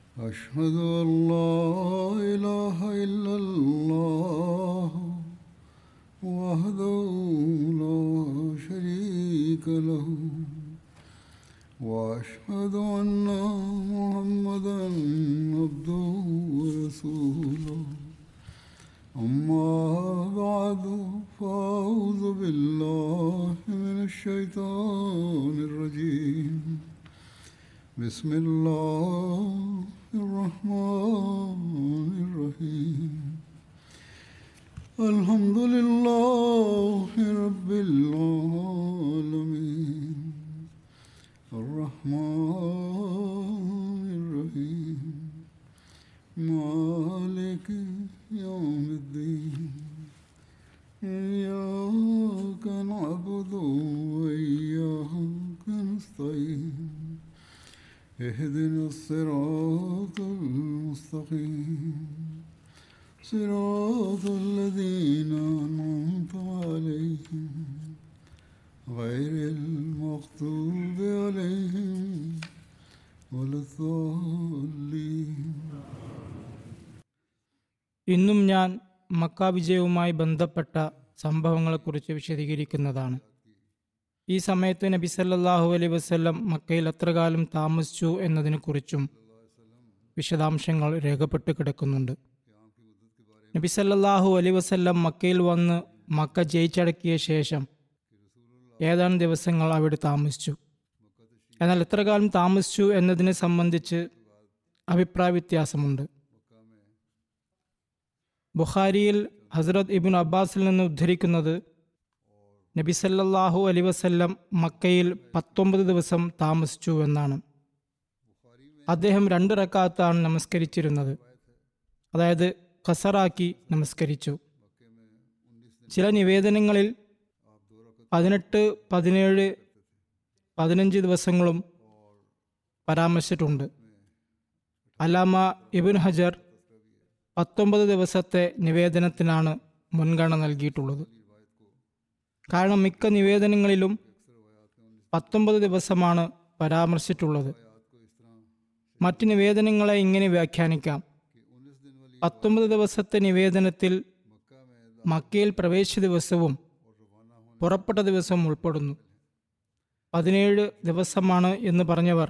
أشهد أن لا إله إلا الله وحده لا شريك له وأشهد أن محمدا عبده ورسوله أما بعد فأعوذ بالله من الشيطان الرجيم بسم الله الرحمن الرحيم الحمد لله رب العالمين الرحمن الرحيم مالك يوم الدين إياك نعبد وإياك نستعين اهدنا الصراط المستقيم صراط الذين أنعمت عليهم غير المغضوب عليهم ولا الضالين ഇന്നും ഞാൻ മക്ക വിജയവുമായി ബന്ധപ്പെട്ട സംഭവങ്ങളെക്കുറിച്ച് വിശദീകരിക്കുന്നതാണ് ഈ സമയത്ത് നബി സല്ലല്ലാഹു അലൈഹി വസല്ലം മക്കയിൽ എത്ര കാലം താമസിച്ചു എന്നതിനെക്കുറിച്ചും വിശദാംശങ്ങൾ രേഖപ്പെട്ട് കിടക്കുന്നുണ്ട് നബി സല്ലല്ലാഹു അലൈഹി വസല്ലം മക്കയിൽ വന്ന് മക്ക ജയിച്ചടക്കിയ ശേഷം ഏതാനും ദിവസങ്ങൾ അവിടെ താമസിച്ചു എന്നാൽ എത്ര കാലം താമസിച്ചു എന്നതിനെ സംബന്ധിച്ച് അഭിപ്രായ വ്യത്യാസമുണ്ട് ബുഖാരിയിൽ ഹസ്രത് ഇബിൻ അബ്ബാസിൽ നിന്ന് ഉദ്ധരിക്കുന്നത് നബി സല്ലല്ലാഹു അലൈ വസല്ലം മക്കയിൽ പത്തൊമ്പത് ദിവസം താമസിച്ചു എന്നാണ് അദ്ദേഹം രണ്ട് റക്കാത്താണ് നമസ്കരിച്ചിരുന്നത് അതായത് ഖസറാക്കി നമസ്കരിച്ചു ചില നിവേദനങ്ങളിൽ പതിനെട്ട് പതിനേഴ് പതിനഞ്ച് ദിവസങ്ങളും പരാമർശിച്ചിട്ടുണ്ട് അലാമ ഇബിൻ ഹജർ പത്തൊമ്പത് ദിവസത്തെ നിവേദനത്തിനാണ് മുൻഗണന നൽകിയിട്ടുള്ളത് കാരണം മിക്ക നിവേദനങ്ങളിലും പത്തൊമ്പത് ദിവസമാണ് പരാമർശിച്ചിട്ടുള്ളത് മറ്റ് നിവേദനങ്ങളെ ഇങ്ങനെ വ്യാഖ്യാനിക്കാം പത്തൊമ്പത് ദിവസത്തെ നിവേദനത്തിൽ മക്കയിൽ പ്രവേശ ദിവസവും പുറപ്പെട്ട ദിവസവും ഉൾപ്പെടുന്നു പതിനേഴ് ദിവസമാണ് എന്ന് പറഞ്ഞവർ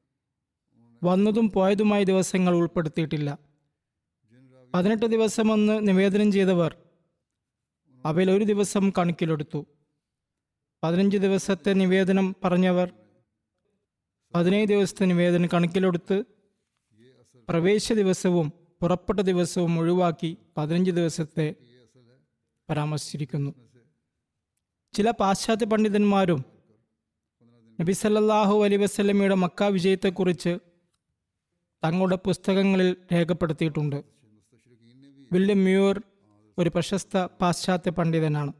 വന്നതും പോയതുമായ ദിവസങ്ങൾ ഉൾപ്പെടുത്തിയിട്ടില്ല പതിനെട്ട് ദിവസമെന്ന് നിവേദനം ചെയ്തവർ അവയിൽ ഒരു ദിവസം കണക്കിലെടുത്തു പതിനഞ്ച് ദിവസത്തെ നിവേദനം പറഞ്ഞവർ പതിനേഴ് ദിവസത്തെ നിവേദനം കണക്കിലെടുത്ത് പ്രവേശ ദിവസവും പുറപ്പെട്ട ദിവസവും ഒഴിവാക്കി പതിനഞ്ച് ദിവസത്തെ പരാമർശിച്ചിരിക്കുന്നു ചില പാശ്ചാത്യ പണ്ഡിതന്മാരും നബി സല്ലല്ലാഹു അലൈ വസല്ലമയുടെ മക്ക വിജയത്തെക്കുറിച്ച് തങ്ങളുടെ പുസ്തകങ്ങളിൽ രേഖപ്പെടുത്തിയിട്ടുണ്ട് വില്യം മ്യൂർ ഒരു പ്രശസ്ത പാശ്ചാത്യ പണ്ഡിതനാണ്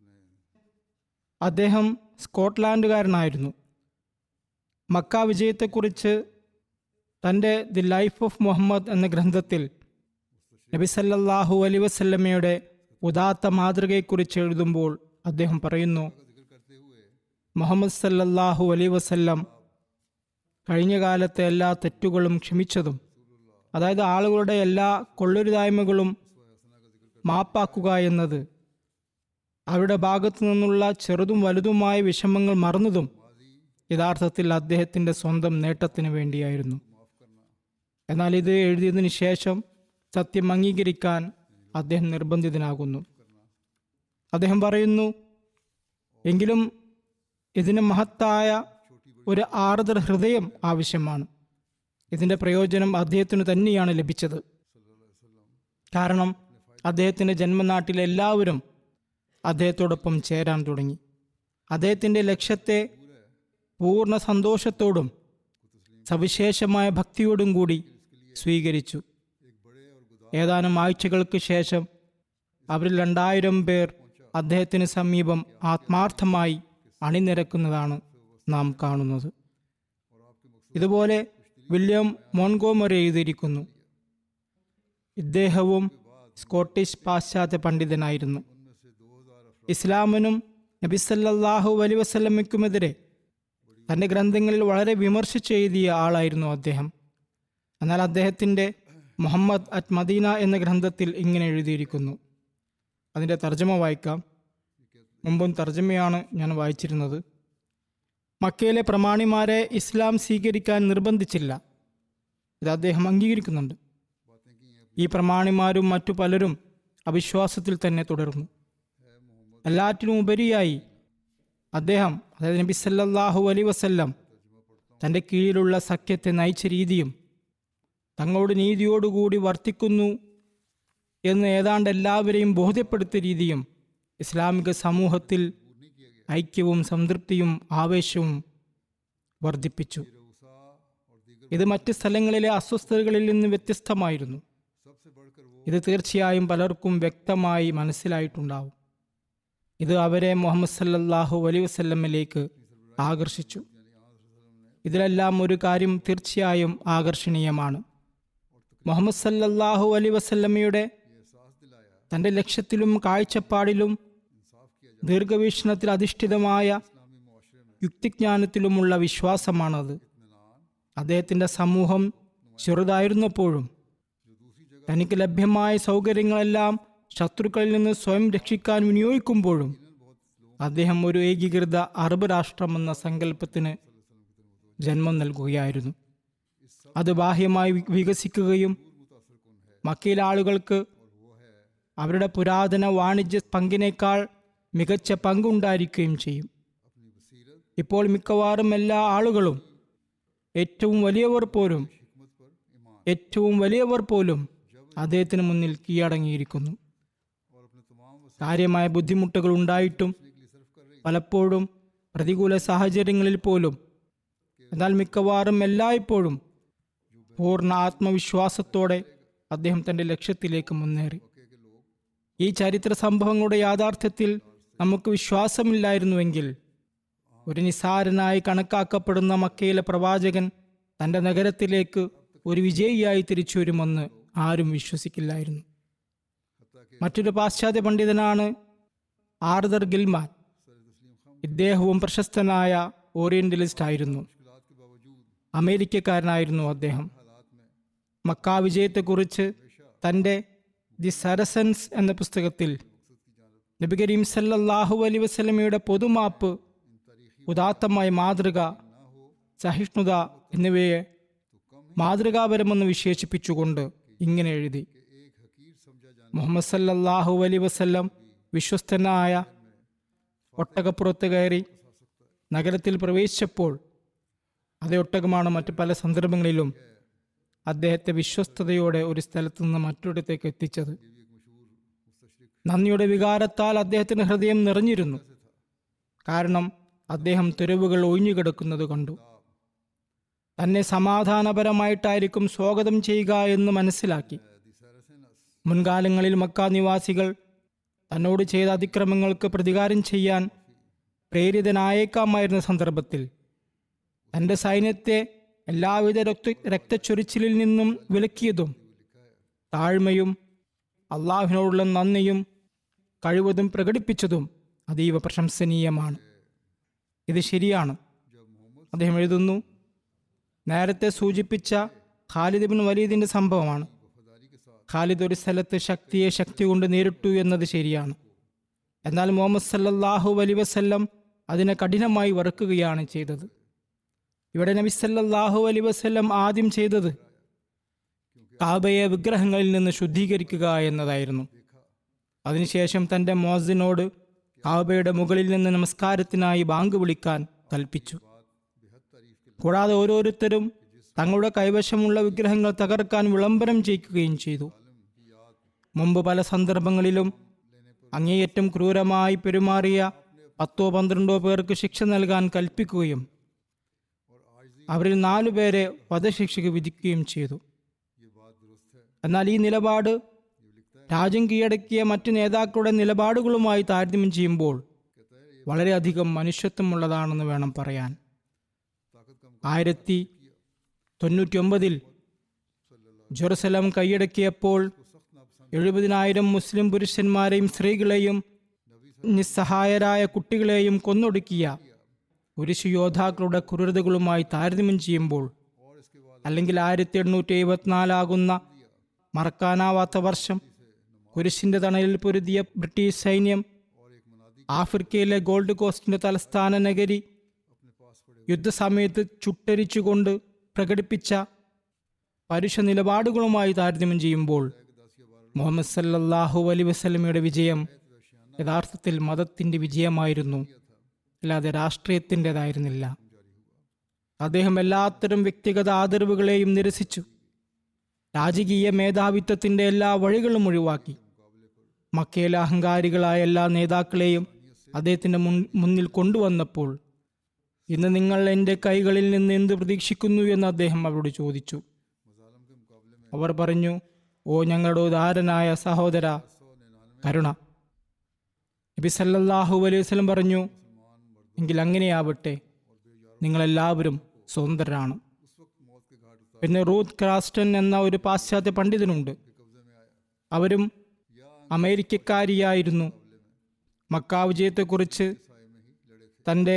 അദ്ദേഹം സ്കോട്ട്ലാൻഡുകാരനായിരുന്നു മക്ക വിജയത്തെക്കുറിച്ച് തൻ്റെ ദി ലൈഫ് ഓഫ് മുഹമ്മദ് എന്ന ഗ്രന്ഥത്തിൽ നബി സല്ലല്ലാഹു അലൈ വസല്ലമയുടെ ഉദാത്ത മാതൃകയെക്കുറിച്ച് എഴുതുമ്പോൾ അദ്ദേഹം പറയുന്നു മുഹമ്മദ് സല്ലല്ലാഹു അലൈ വസല്ലം കഴിഞ്ഞ കാലത്തെ എല്ലാ തെറ്റുകളും ക്ഷമിച്ചതും അതായത് ആളുകളുടെ എല്ലാ കൊള്ളരുതായ്മകളും മാപ്പാക്കുക എന്നത് അവരുടെ ഭാഗത്തു നിന്നുള്ള ചെറുതും വലുതുമായ വിഷമങ്ങൾ മറന്നതും യഥാർത്ഥത്തിൽ അദ്ദേഹത്തിൻ്റെ സ്വന്തം നേട്ടത്തിന് വേണ്ടിയായിരുന്നു എന്നാൽ ഇത് എഴുതിയതിനു ശേഷം സത്യം അംഗീകരിക്കാൻ അദ്ദേഹം നിർബന്ധിതനാകുന്നു അദ്ദേഹം പറയുന്നു എങ്കിലും ഇതിന് മഹത്തായ ഒരു ആർദ്ര ഹൃദയം ആവശ്യമാണ് ഇതിൻ്റെ പ്രയോജനം അദ്ദേഹത്തിന് തന്നെയാണ് ലഭിച്ചത് കാരണം അദ്ദേഹത്തിൻ്റെ ജന്മനാട്ടിലെ എല്ലാവരും അദ്ദേഹത്തോടൊപ്പം ചേരാൻ തുടങ്ങി അദ്ദേഹത്തിൻ്റെ ലക്ഷ്യത്തെ പൂർണ്ണ സന്തോഷത്തോടും സവിശേഷമായ ഭക്തിയോടും കൂടി സ്വീകരിച്ചു ഏതാനും ആഴ്ചകൾക്ക് ശേഷം അവരിൽ രണ്ടായിരം പേർ അദ്ദേഹത്തിന് സമീപം ആത്മാർത്ഥമായി അണിനിരക്കുന്നതാണ് നാം കാണുന്നത് ഇതുപോലെ വില്യം മോൺഗോമറി എഴുതിയിരിക്കുന്നു ഇദ്ദേഹവും സ്കോട്ടിഷ് പാശ്ചാത്യ പണ്ഡിതനായിരുന്നു ഇസ്ലാമിനും നബിസല്ലാഹു അലൈ വസല്ലമയ്ക്കുമെതിരെ തൻ്റെ ഗ്രന്ഥങ്ങളിൽ വളരെ വിമർശിച്ച് എഴുതിയ ആളായിരുന്നു അദ്ദേഹം എന്നാൽ അദ്ദേഹത്തിൻ്റെ മുഹമ്മദ് അറ്റ് മദീന എന്ന ഗ്രന്ഥത്തിൽ ഇങ്ങനെ എഴുതിയിരിക്കുന്നു അതിൻ്റെ തർജ്ജമ വായിക്കാം മുമ്പും തർജ്ജമയാണ് ഞാൻ വായിച്ചിരുന്നത് മക്കയിലെ പ്രമാണിമാരെ ഇസ്ലാം സ്വീകരിക്കാൻ നിർബന്ധിച്ചില്ല ഇത് അദ്ദേഹം അംഗീകരിക്കുന്നുണ്ട് ഈ പ്രമാണിമാരും മറ്റു പലരും അവിശ്വാസത്തിൽ തന്നെ തുടർന്നു എല്ലാറ്റിനും ഉപരിയായി അദ്ദേഹം അതായത് നബി സല്ലല്ലാഹു അലൈ വസല്ലം തൻ്റെ കീഴിലുള്ള സഖ്യത്തെ നയിച്ച രീതിയും തങ്ങളോട് നീതിയോടുകൂടി വർത്തിക്കുന്നു എന്ന് ഏതാണ്ട് എല്ലാവരെയും ബോധ്യപ്പെടുത്തിയ രീതിയും ഇസ്ലാമിക സമൂഹത്തിൽ ഐക്യവും സംതൃപ്തിയും ആവേശവും വർദ്ധിപ്പിച്ചു ഇത് മറ്റ് സ്ഥലങ്ങളിലെ അസ്വസ്ഥതകളിൽ നിന്ന് വ്യത്യസ്തമായിരുന്നു ഇത് തീർച്ചയായും പലർക്കും വ്യക്തമായി മനസ്സിലായിട്ടുണ്ടാവും ഇത് അവരെ മുഹമ്മദ് സല്ലല്ലാഹു അലൈ വസല്ലമിലേക്ക് ആകർഷിച്ചു ഇതിലെല്ലാം ഒരു കാര്യം തീർച്ചയായും ആകർഷണീയമാണ് മുഹമ്മദ് സല്ലല്ലാഹു അലൈ വസല്ലമയുടെ തൻ്റെ ലക്ഷ്യത്തിലും കാഴ്ചപ്പാടിലും ദീർഘവീക്ഷണത്തിൽ അധിഷ്ഠിതമായ യുക്തിജ്ഞാനത്തിലുമുള്ള വിശ്വാസമാണത് അദ്ദേഹത്തിൻ്റെ സമൂഹം ചെറുതായിരുന്നപ്പോഴും തനിക്ക് ലഭ്യമായ സൗകര്യങ്ങളെല്ലാം ശത്രുക്കളിൽ നിന്ന് സ്വയം രക്ഷിക്കാൻ വിനിയോഗിക്കുമ്പോഴും അദ്ദേഹം ഒരു ഏകീകൃത അറബ് രാഷ്ട്രമെന്ന സങ്കല്പത്തിന് ജന്മം നൽകുകയായിരുന്നു അത് ബാഹ്യമായി വി- വികസിക്കുകയും മക്കയിലെ ആളുകൾക്ക് അവരുടെ പുരാതന വാണിജ്യ പങ്കിനേക്കാൾ മികച്ച പങ്കുണ്ടായിരിക്കുകയും ചെയ്യും ഇപ്പോൾ മിക്കവാറും എല്ലാ ആളുകളും ഏറ്റവും വലിയവർ പോലും ഏറ്റവും വലിയവർ പോലും അദ്ദേഹത്തിന് മുന്നിൽ കീഴടങ്ങിയിരിക്കുന്നു കാര്യമായ ബുദ്ധിമുട്ടുകൾ ഉണ്ടായിട്ടും പലപ്പോഴും പ്രതികൂല സാഹചര്യങ്ങളിൽ പോലും എന്നാൽ മിക്കവാറും എല്ലായ്പ്പോഴും പൂർണ്ണ ആത്മവിശ്വാസത്തോടെ അദ്ദേഹം തൻ്റെ ലക്ഷ്യത്തിലേക്ക് മുന്നേറി ഈ ചരിത്ര സംഭവങ്ങളുടെ യാഥാർത്ഥ്യത്തിൽ നമുക്ക് വിശ്വാസമില്ലായിരുന്നുവെങ്കിൽ ഒരു നിസാരനായി കണക്കാക്കപ്പെടുന്ന മക്കയിലെ പ്രവാചകൻ തൻ്റെ നഗരത്തിലേക്ക് ഒരു വിജയിയായി തിരിച്ചു വരുമെന്ന് ആരും വിശ്വസിക്കില്ലായിരുന്നു മറ്റൊരു പാശ്ചാത്യ പണ്ഡിതനാണ് ആർദർ ഗിൽമാൻ ഇദ്ദേഹവും പ്രശസ്തനായ ഓറിയന്റലിസ്റ്റ് ആയിരുന്നു അമേരിക്കക്കാരനായിരുന്നു അദ്ദേഹം മക്ക വിജയത്തെക്കുറിച്ച് തൻ്റെ ദി സരസൻസ് എന്ന പുസ്തകത്തിൽ നബി കരീം സല്ലല്ലാഹു അലൈ വസല്ലമയുടെ പൊതുമാപ്പ് ഉദാത്തമായ മാതൃക സഹിഷ്ണുത എന്നിവയെ മാതൃകാപരമെന്ന് വിശേഷിപ്പിച്ചുകൊണ്ട് ഇങ്ങനെ എഴുതി മുഹമ്മദ് സല്ലല്ലാഹു അലൈ വസല്ലം വിശ്വസ്തനായ ഒട്ടകപ്പുറത്ത് കയറി നഗരത്തിൽ പ്രവേശിച്ചപ്പോൾ അതേ ഒട്ടകമാണ് മറ്റു പല സന്ദർഭങ്ങളിലും അദ്ദേഹത്തെ വിശ്വസ്തയോടെ ഒരു സ്ഥലത്തു നിന്ന് മറ്റൊരിടത്തേക്ക് എത്തിച്ചത് നന്ദിയുടെ വികാരത്താൽ അദ്ദേഹത്തിന്റെ ഹൃദയം നിറഞ്ഞിരുന്നു കാരണം അദ്ദേഹം തെരുവുകൾ ഒഴിഞ്ഞുകിടക്കുന്നത് കണ്ടു തന്നെ സമാധാനപരമായിട്ടായിരിക്കും സ്വാഗതം ചെയ്യുക എന്ന് മനസ്സിലാക്കി മുൻകാലങ്ങളിൽ മക്ക നിവാസികൾ തന്നോട് ചെയ്ത അതിക്രമങ്ങൾക്ക് പ്രതികാരം ചെയ്യാൻ പ്രേരിതനായേക്കാമായിരുന്ന സന്ദർഭത്തിൽ തന്റെ സൈന്യത്തെ എല്ലാവിധ രക്ത രക്തച്ചൊരിച്ചിലിൽ നിന്നും വിലക്കിയതും താഴ്മയും അള്ളാഹുവിനോടുള്ള നന്ദിയും കഴിവതും പ്രകടിപ്പിച്ചതും അതീവ പ്രശംസനീയമാണ് ഇത് ശരിയാണ് അദ്ദേഹം എഴുതുന്നു നേരത്തെ സൂചിപ്പിച്ച ഖാലിദ് ബിൻ വലീദിന്റെ സംഭവമാണ് ഖാലിദ് ഒരു സ്ഥലത്ത് ശക്തിയെ ശക്തി കൊണ്ട് നേരിട്ടു എന്നത് ശരിയാണ് എന്നാൽ മുഹമ്മദ് സല്ലല്ലാഹു അലൈ വസല്ലം അതിനെ കഠിനമായി വറുക്കുകയാണ് ചെയ്തത് ഇവിടെ നബി സല്ലല്ലാഹു അലൈ വസല്ലം ആദ്യം ചെയ്തത് കാബയെ വിഗ്രഹങ്ങളിൽ നിന്ന് ശുദ്ധീകരിക്കുക എന്നതായിരുന്നു അതിനുശേഷം തന്റെ മോസിനോട് കാബയുടെ മുകളിൽ നിന്ന് നമസ്കാരത്തിനായി ബാങ്ക് വിളിക്കാൻ കൽപ്പിച്ചു കൂടാതെ ഓരോരുത്തരും തങ്ങളുടെ കൈവശമുള്ള വിഗ്രഹങ്ങൾ തകർക്കാൻ വിളംബരം ചെയ്യിക്കുകയും ചെയ്തു മുമ്പ് പല സന്ദർഭങ്ങളിലും അങ്ങേയറ്റം ക്രൂരമായി പെരുമാറിയ പത്തോ പന്ത്രണ്ടോ പേർക്ക് ശിക്ഷ നൽകാൻ കൽപ്പിക്കുകയും അവരിൽ നാലുപേരെ വധശിക്ഷയ്ക്ക് വിധിക്കുകയും ചെയ്തു എന്നാൽ ഈ നിലപാട് രാജ്യം കീഴടക്കിയ മറ്റ് നേതാക്കളുടെ നിലപാടുകളുമായി താരതമ്യം ചെയ്യുമ്പോൾ വളരെയധികം മനുഷ്യത്വമുള്ളതാണെന്ന് വേണം പറയാൻ ആയിരത്തി തൊണ്ണൂറ്റി ഒമ്പതിൽ ജെറുസലം കൈയടക്കിയപ്പോൾ എഴുപതിനായിരം മുസ്ലിം പുരുഷന്മാരെയും സ്ത്രീകളെയും നിസ്സഹായരായ കുട്ടികളെയും കൊന്നൊടുക്കിയ കുരിശു യോദ്ധാക്കളുടെ ക്രൂരതകളുമായി താരതമ്യം ചെയ്യുമ്പോൾ അല്ലെങ്കിൽ ആയിരത്തി എണ്ണൂറ്റി എഴുപത്തിനാലാകുന്ന മറക്കാനാവാത്ത വർഷം കുരിശിന്റെ തണലിൽ പൊരുതിയ ബ്രിട്ടീഷ് സൈന്യം ആഫ്രിക്കയിലെ ഗോൾഡ് കോസ്റ്റിന്റെ തലസ്ഥാന നഗരി യുദ്ധസമയത്ത് ചുട്ടരിച്ചുകൊണ്ട് പ്രകടിപ്പിച്ച പരുഷ നിലപാടുകളുമായി താരതമ്യം ചെയ്യുമ്പോൾ മുഹമ്മദ് സല്ലല്ലാഹു അലൈ വസല്ലമയുടെ വിജയം യഥാർത്ഥത്തിൽ മതത്തിന്റെ വിജയമായിരുന്നു അല്ലാതെ രാഷ്ട്രീയത്തിൻ്റെതായിരുന്നില്ല അദ്ദേഹം എല്ലാത്തരം വ്യക്തിഗത ആദരവുകളെയും നിരസിച്ചു രാജകീയ മേധാവിത്വത്തിന്റെ എല്ലാ വഴികളും ഒഴിവാക്കി മക്കയിലെ അഹങ്കാരികളായ എല്ലാ നേതാക്കളെയും അദ്ദേഹത്തിന്റെ മുൻ- മുന്നിൽ കൊണ്ടുവന്നപ്പോൾ ഇന്ന് നിങ്ങൾ എൻ്റെ കൈകളിൽ നിന്ന് എന്ത് പ്രതീക്ഷിക്കുന്നു എന്ന് അദ്ദേഹം അവരോട് ചോദിച്ചു അവർ പറഞ്ഞു ഓ ഞങ്ങളുടെ ഉദാരനായ സഹോദര കരുണ നബി സല്ലല്ലാഹു അലൈഹി വസല്ലം പറഞ്ഞു എങ്കിൽ അങ്ങനെയാവട്ടെ നിങ്ങളെല്ലാവരും സ്വതന്ത്രരാണ് പിന്നെ റൂത്ത് ക്രാസ്റ്റൺ എന്ന ഒരു പാശ്ചാത്യ പണ്ഡിതനുണ്ട് അവരും അമേരിക്കക്കാരിയായിരുന്നു മക്കാ വിജയത്തെക്കുറിച്ച് തൻ്റെ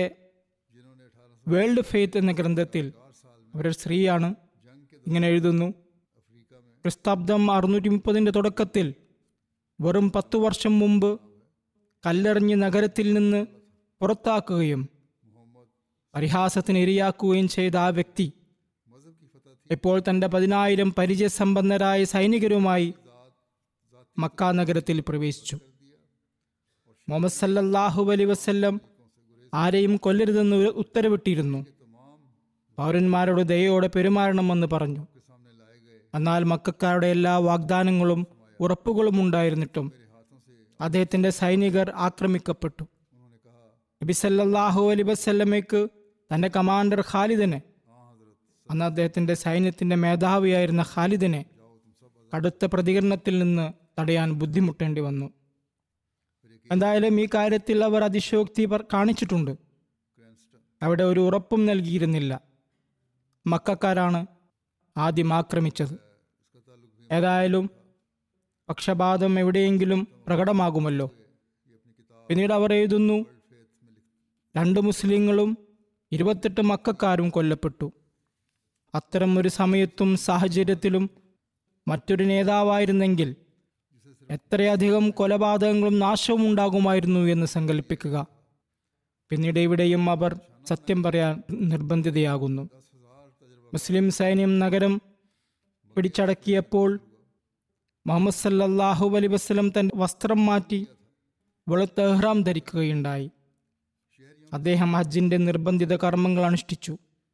വേൾഡ് ഫെയ്ത്ത് എന്ന ഗ്രന്ഥത്തിൽ അവരൊരു സ്ത്രീയാണ് ഇങ്ങനെ എഴുതുന്നു ക്രിസ്താബ്ദം അറുന്നൂറ്റി മുപ്പതിൻ്റെ തുടക്കത്തിൽ വെറും പത്തു വർഷം മുമ്പ് കല്ലെറിഞ്ഞ് നഗരത്തിൽ നിന്ന് പുറത്താക്കുകയും പരിഹാസത്തിന് ഇരയാക്കുകയും ചെയ്ത ആ വ്യക്തി ഇപ്പോൾ തന്റെ പതിനായിരം പരിചയസമ്പന്നരായ സൈനികരുമായി മക്ക നഗരത്തിൽ പ്രവേശിച്ചു മുഹമ്മദ് സല്ലല്ലാഹു അലൈ വസല്ലം ആരെയും കൊല്ലരുതെന്ന് ഒരു ഉത്തരവിട്ടിരുന്നു പൗരന്മാരോട് ദയോടെ പെരുമാറണമെന്ന് പറഞ്ഞു എന്നാൽ മക്കാരുടെ എല്ലാ വാഗ്ദാനങ്ങളും ഉറപ്പുകളും ഉണ്ടായിരുന്നിട്ടും അദ്ദേഹത്തിന്റെ സൈനികർ ആക്രമിക്കപ്പെട്ടു നബി സല്ലല്ലാഹു അലൈ വസല്ലമയ്ക്ക് തന്റെ കമാൻഡർ ഖാലിദിനെ അന്ന് അദ്ദേഹത്തിന്റെ സൈന്യത്തിന്റെ മേധാവിയായിരുന്ന ഖാലിദിനെ കടുത്ത പ്രതികരണത്തിൽ നിന്ന് തടയാൻ ബുദ്ധിമുട്ടേണ്ടി വന്നു എന്തായാലും ഈ കാര്യത്തിൽ അവർ അതിശോക്തി പർ- കാണിച്ചിട്ടുണ്ട് അവിടെ ഒരു ഉറപ്പും നൽകിയിരുന്നില്ല മക്കാരാണ് ആദ്യം ആക്രമിച്ചത് ഏതായാലും പക്ഷപാതം എവിടെയെങ്കിലും പ്രകടമാകുമല്ലോ പിന്നീട് അവർ എഴുതുന്നു രണ്ട് മുസ്ലിങ്ങളും ഇരുപത്തെട്ട് മക്കാരും കൊല്ലപ്പെട്ടു അത്തരം ഒരു സമയത്തും സാഹചര്യത്തിലും മറ്റൊരു നേതാവായിരുന്നെങ്കിൽ എത്രയധികം കൊലപാതകങ്ങളും നാശവും ഉണ്ടാകുമായിരുന്നു എന്ന് സങ്കല്പിക്കുക പിന്നീട് ഇവിടെയും അവർ സത്യം പറയാൻ നിർബന്ധിതയാകുന്നു മുസ്ലിം സൈന്യം നഗരം പിടിച്ചടക്കിയപ്പോൾ മുഹമ്മദ് സല്ലല്ലാഹു അലൈ വസ്ലം തന്റെ വസ്ത്രം മാറ്റി വെളുത്ത എഹ്റാം ധരിക്കുകയുണ്ടായി അദ്ദേഹം ഹജ്ജിന്റെ നിർബന്ധിത കർമ്മങ്ങൾ അനുഷ്ഠിച്ചു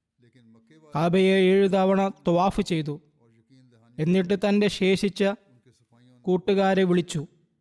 കാബയെ ഏഴു തവണ ത്വാഫ് ചെയ്തു എന്നിട്ട് തന്റെ ശേഷിച്ച കൂട്ടുകാരെ വിളിച്ചു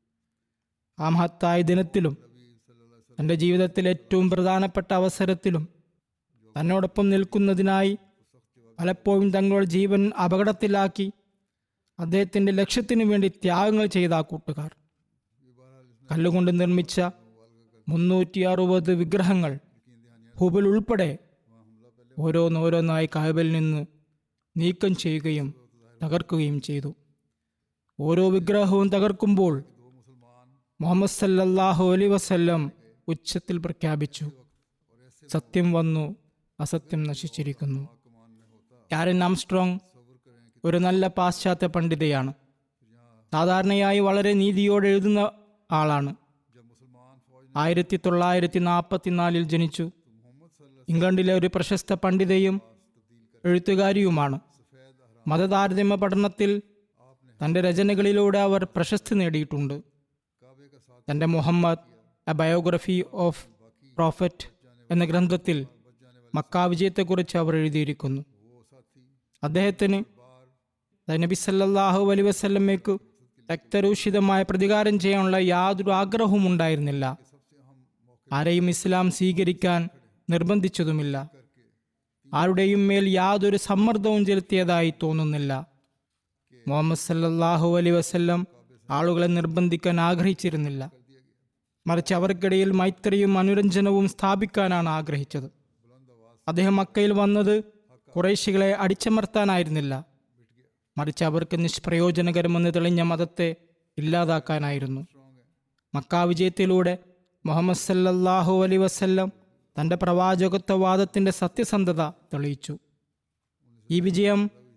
ആ മഹത്തായ ദിനത്തിലും തന്റെ ജീവിതത്തിലെ ഏറ്റവും പ്രധാനപ്പെട്ട അവസരത്തിലും തന്നോടൊപ്പം നിൽക്കുന്നതിനായി പലപ്പോഴും തങ്ങളുടെ ജീവൻ അപകടത്തിലാക്കി അദ്ദേഹത്തിന്റെ ലക്ഷ്യത്തിനു വേണ്ടി ത്യാഗങ്ങൾ ചെയ്ത ആ കൂട്ടുകാർ കല്ലുകൊണ്ട് നിർമ്മിച്ച മുന്നൂറ്റി അറുപത് വിഗ്രഹങ്ങൾ ഹുബിൽ ഉൾപ്പെടെ ഓരോന്നോരോന്നായി കാബിൽ നിന്ന് നീക്കം ചെയ്യുകയും തകർക്കുകയും ചെയ്തു ഓരോ വിഗ്രഹവും തകർക്കുമ്പോൾ മുഹമ്മദ് സല്ലല്ലാഹു അലൈ വസല്ലം ഉച്ചത്തിൽ പ്രഖ്യാപിച്ചു സത്യം വന്നു അസത്യം നശിച്ചിരിക്കുന്നു കാരൻ ആംസ്ട്രോങ് ഒരു നല്ല പാശ്ചാത്യ പണ്ഡിതയാണ് സാധാരണയായി വളരെ നീതിയോടെ എഴുതുന്ന ആളാണ് ആയിരത്തി തൊള്ളായിരത്തി നാൽപ്പത്തിനാലിൽ ജനിച്ചു ഇംഗ്ലണ്ടിലെ ഒരു പ്രശസ്ത പണ്ഡിതയും എഴുത്തുകാരിയുമാണ് മതതാരതമ്യ പഠനത്തിൽ തന്റെ രചനകളിലൂടെ അവർ പ്രശസ്തി നേടിയിട്ടുണ്ട് തന്റെ Muhammad a biography of prophet എന്ന ഗ്രന്ഥത്തിൽ മക്കാ വിജയത്തെക്കുറിച്ച് അവർ എഴുതിയിരിക്കുന്നു അദ്ദേഹത്തിന് നബി സല്ലല്ലാഹു അലൈ വസല്ലമയ്ക്ക് രക്തരൂഷിതമായ പ്രതികാരം ചെയ്യാനുള്ള യാതൊരു ആഗ്രഹവും ഉണ്ടായിരുന്നില്ല ആരെയും ഇസ്ലാം സ്വീകരിക്കാൻ നിർബന്ധിച്ചതുമില്ല ആരുടെയും മേൽ യാതൊരു സമ്മർദ്ദവും ചെലുത്തിയതായി തോന്നുന്നില്ല മുഹമ്മദ് സല്ലല്ലാഹു അലൈ വസല്ലം ആളുകളെ നിർബന്ധിക്കാൻ ആഗ്രഹിച്ചിരുന്നില്ല മറിച്ച് അവർക്കിടയിൽ മൈത്രിയും അനുരഞ്ജനവും സ്ഥാപിക്കാനാണ് ആഗ്രഹിച്ചത് അദ്ദേഹം മക്കയിൽ വന്നത് കുറേശികളെ അടിച്ചമർത്താനായിരുന്നില്ല മറിച്ച് അവർക്ക് നിഷ്പ്രയോജനകരമെന്ന് തെളിഞ്ഞ മതത്തെ ഇല്ലാതാക്കാനായിരുന്നു മക്കാ വിജയത്തിലൂടെ മുഹമ്മദ് സല്ലല്ലാഹു അലൈ വസല്ലം തന്റെ പ്രവാചകത്വവാദത്തിന്റെ സത്യസന്ധത തെളിയിച്ചു ഈ വിജയം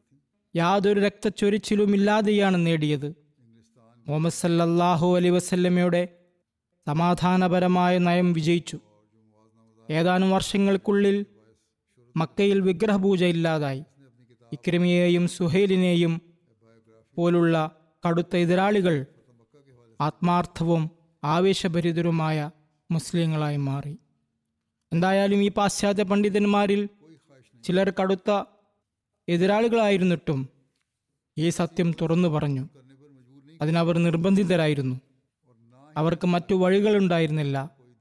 യാതൊരു രക്തച്ചൊരിച്ചിലുമില്ലാതെയാണ് നേടിയത് മുഹമ്മദ് സല്ലല്ലാഹു അലൈ വസല്ലമയുടെ സമാധാനപരമായ നയം വിജയിച്ചു ഏതാനും വർഷങ്ങൾക്കുള്ളിൽ മക്കയിൽ വിഗ്രഹപൂജ ഇല്ലാതായി ഇക്രമിയെയും സുഹൈലിനെയും പോലുള്ള കടുത്ത എതിരാളികൾ ആത്മാർത്ഥവും ആവേശഭരിതരുമായ മുസ്ലിങ്ങളായി മാറി എന്തായാലും ഈ പാശ്ചാത്യ പണ്ഡിതന്മാരിൽ ചിലർ കടുത്ത എതിരാളികളായിരുന്നിട്ടും ഈ സത്യം തുറന്നു പറഞ്ഞു അതിനവർ നിർബന്ധിതരായിരുന്നു അവർക്ക് മറ്റു വഴികളുണ്ടായിരുന്നില്ല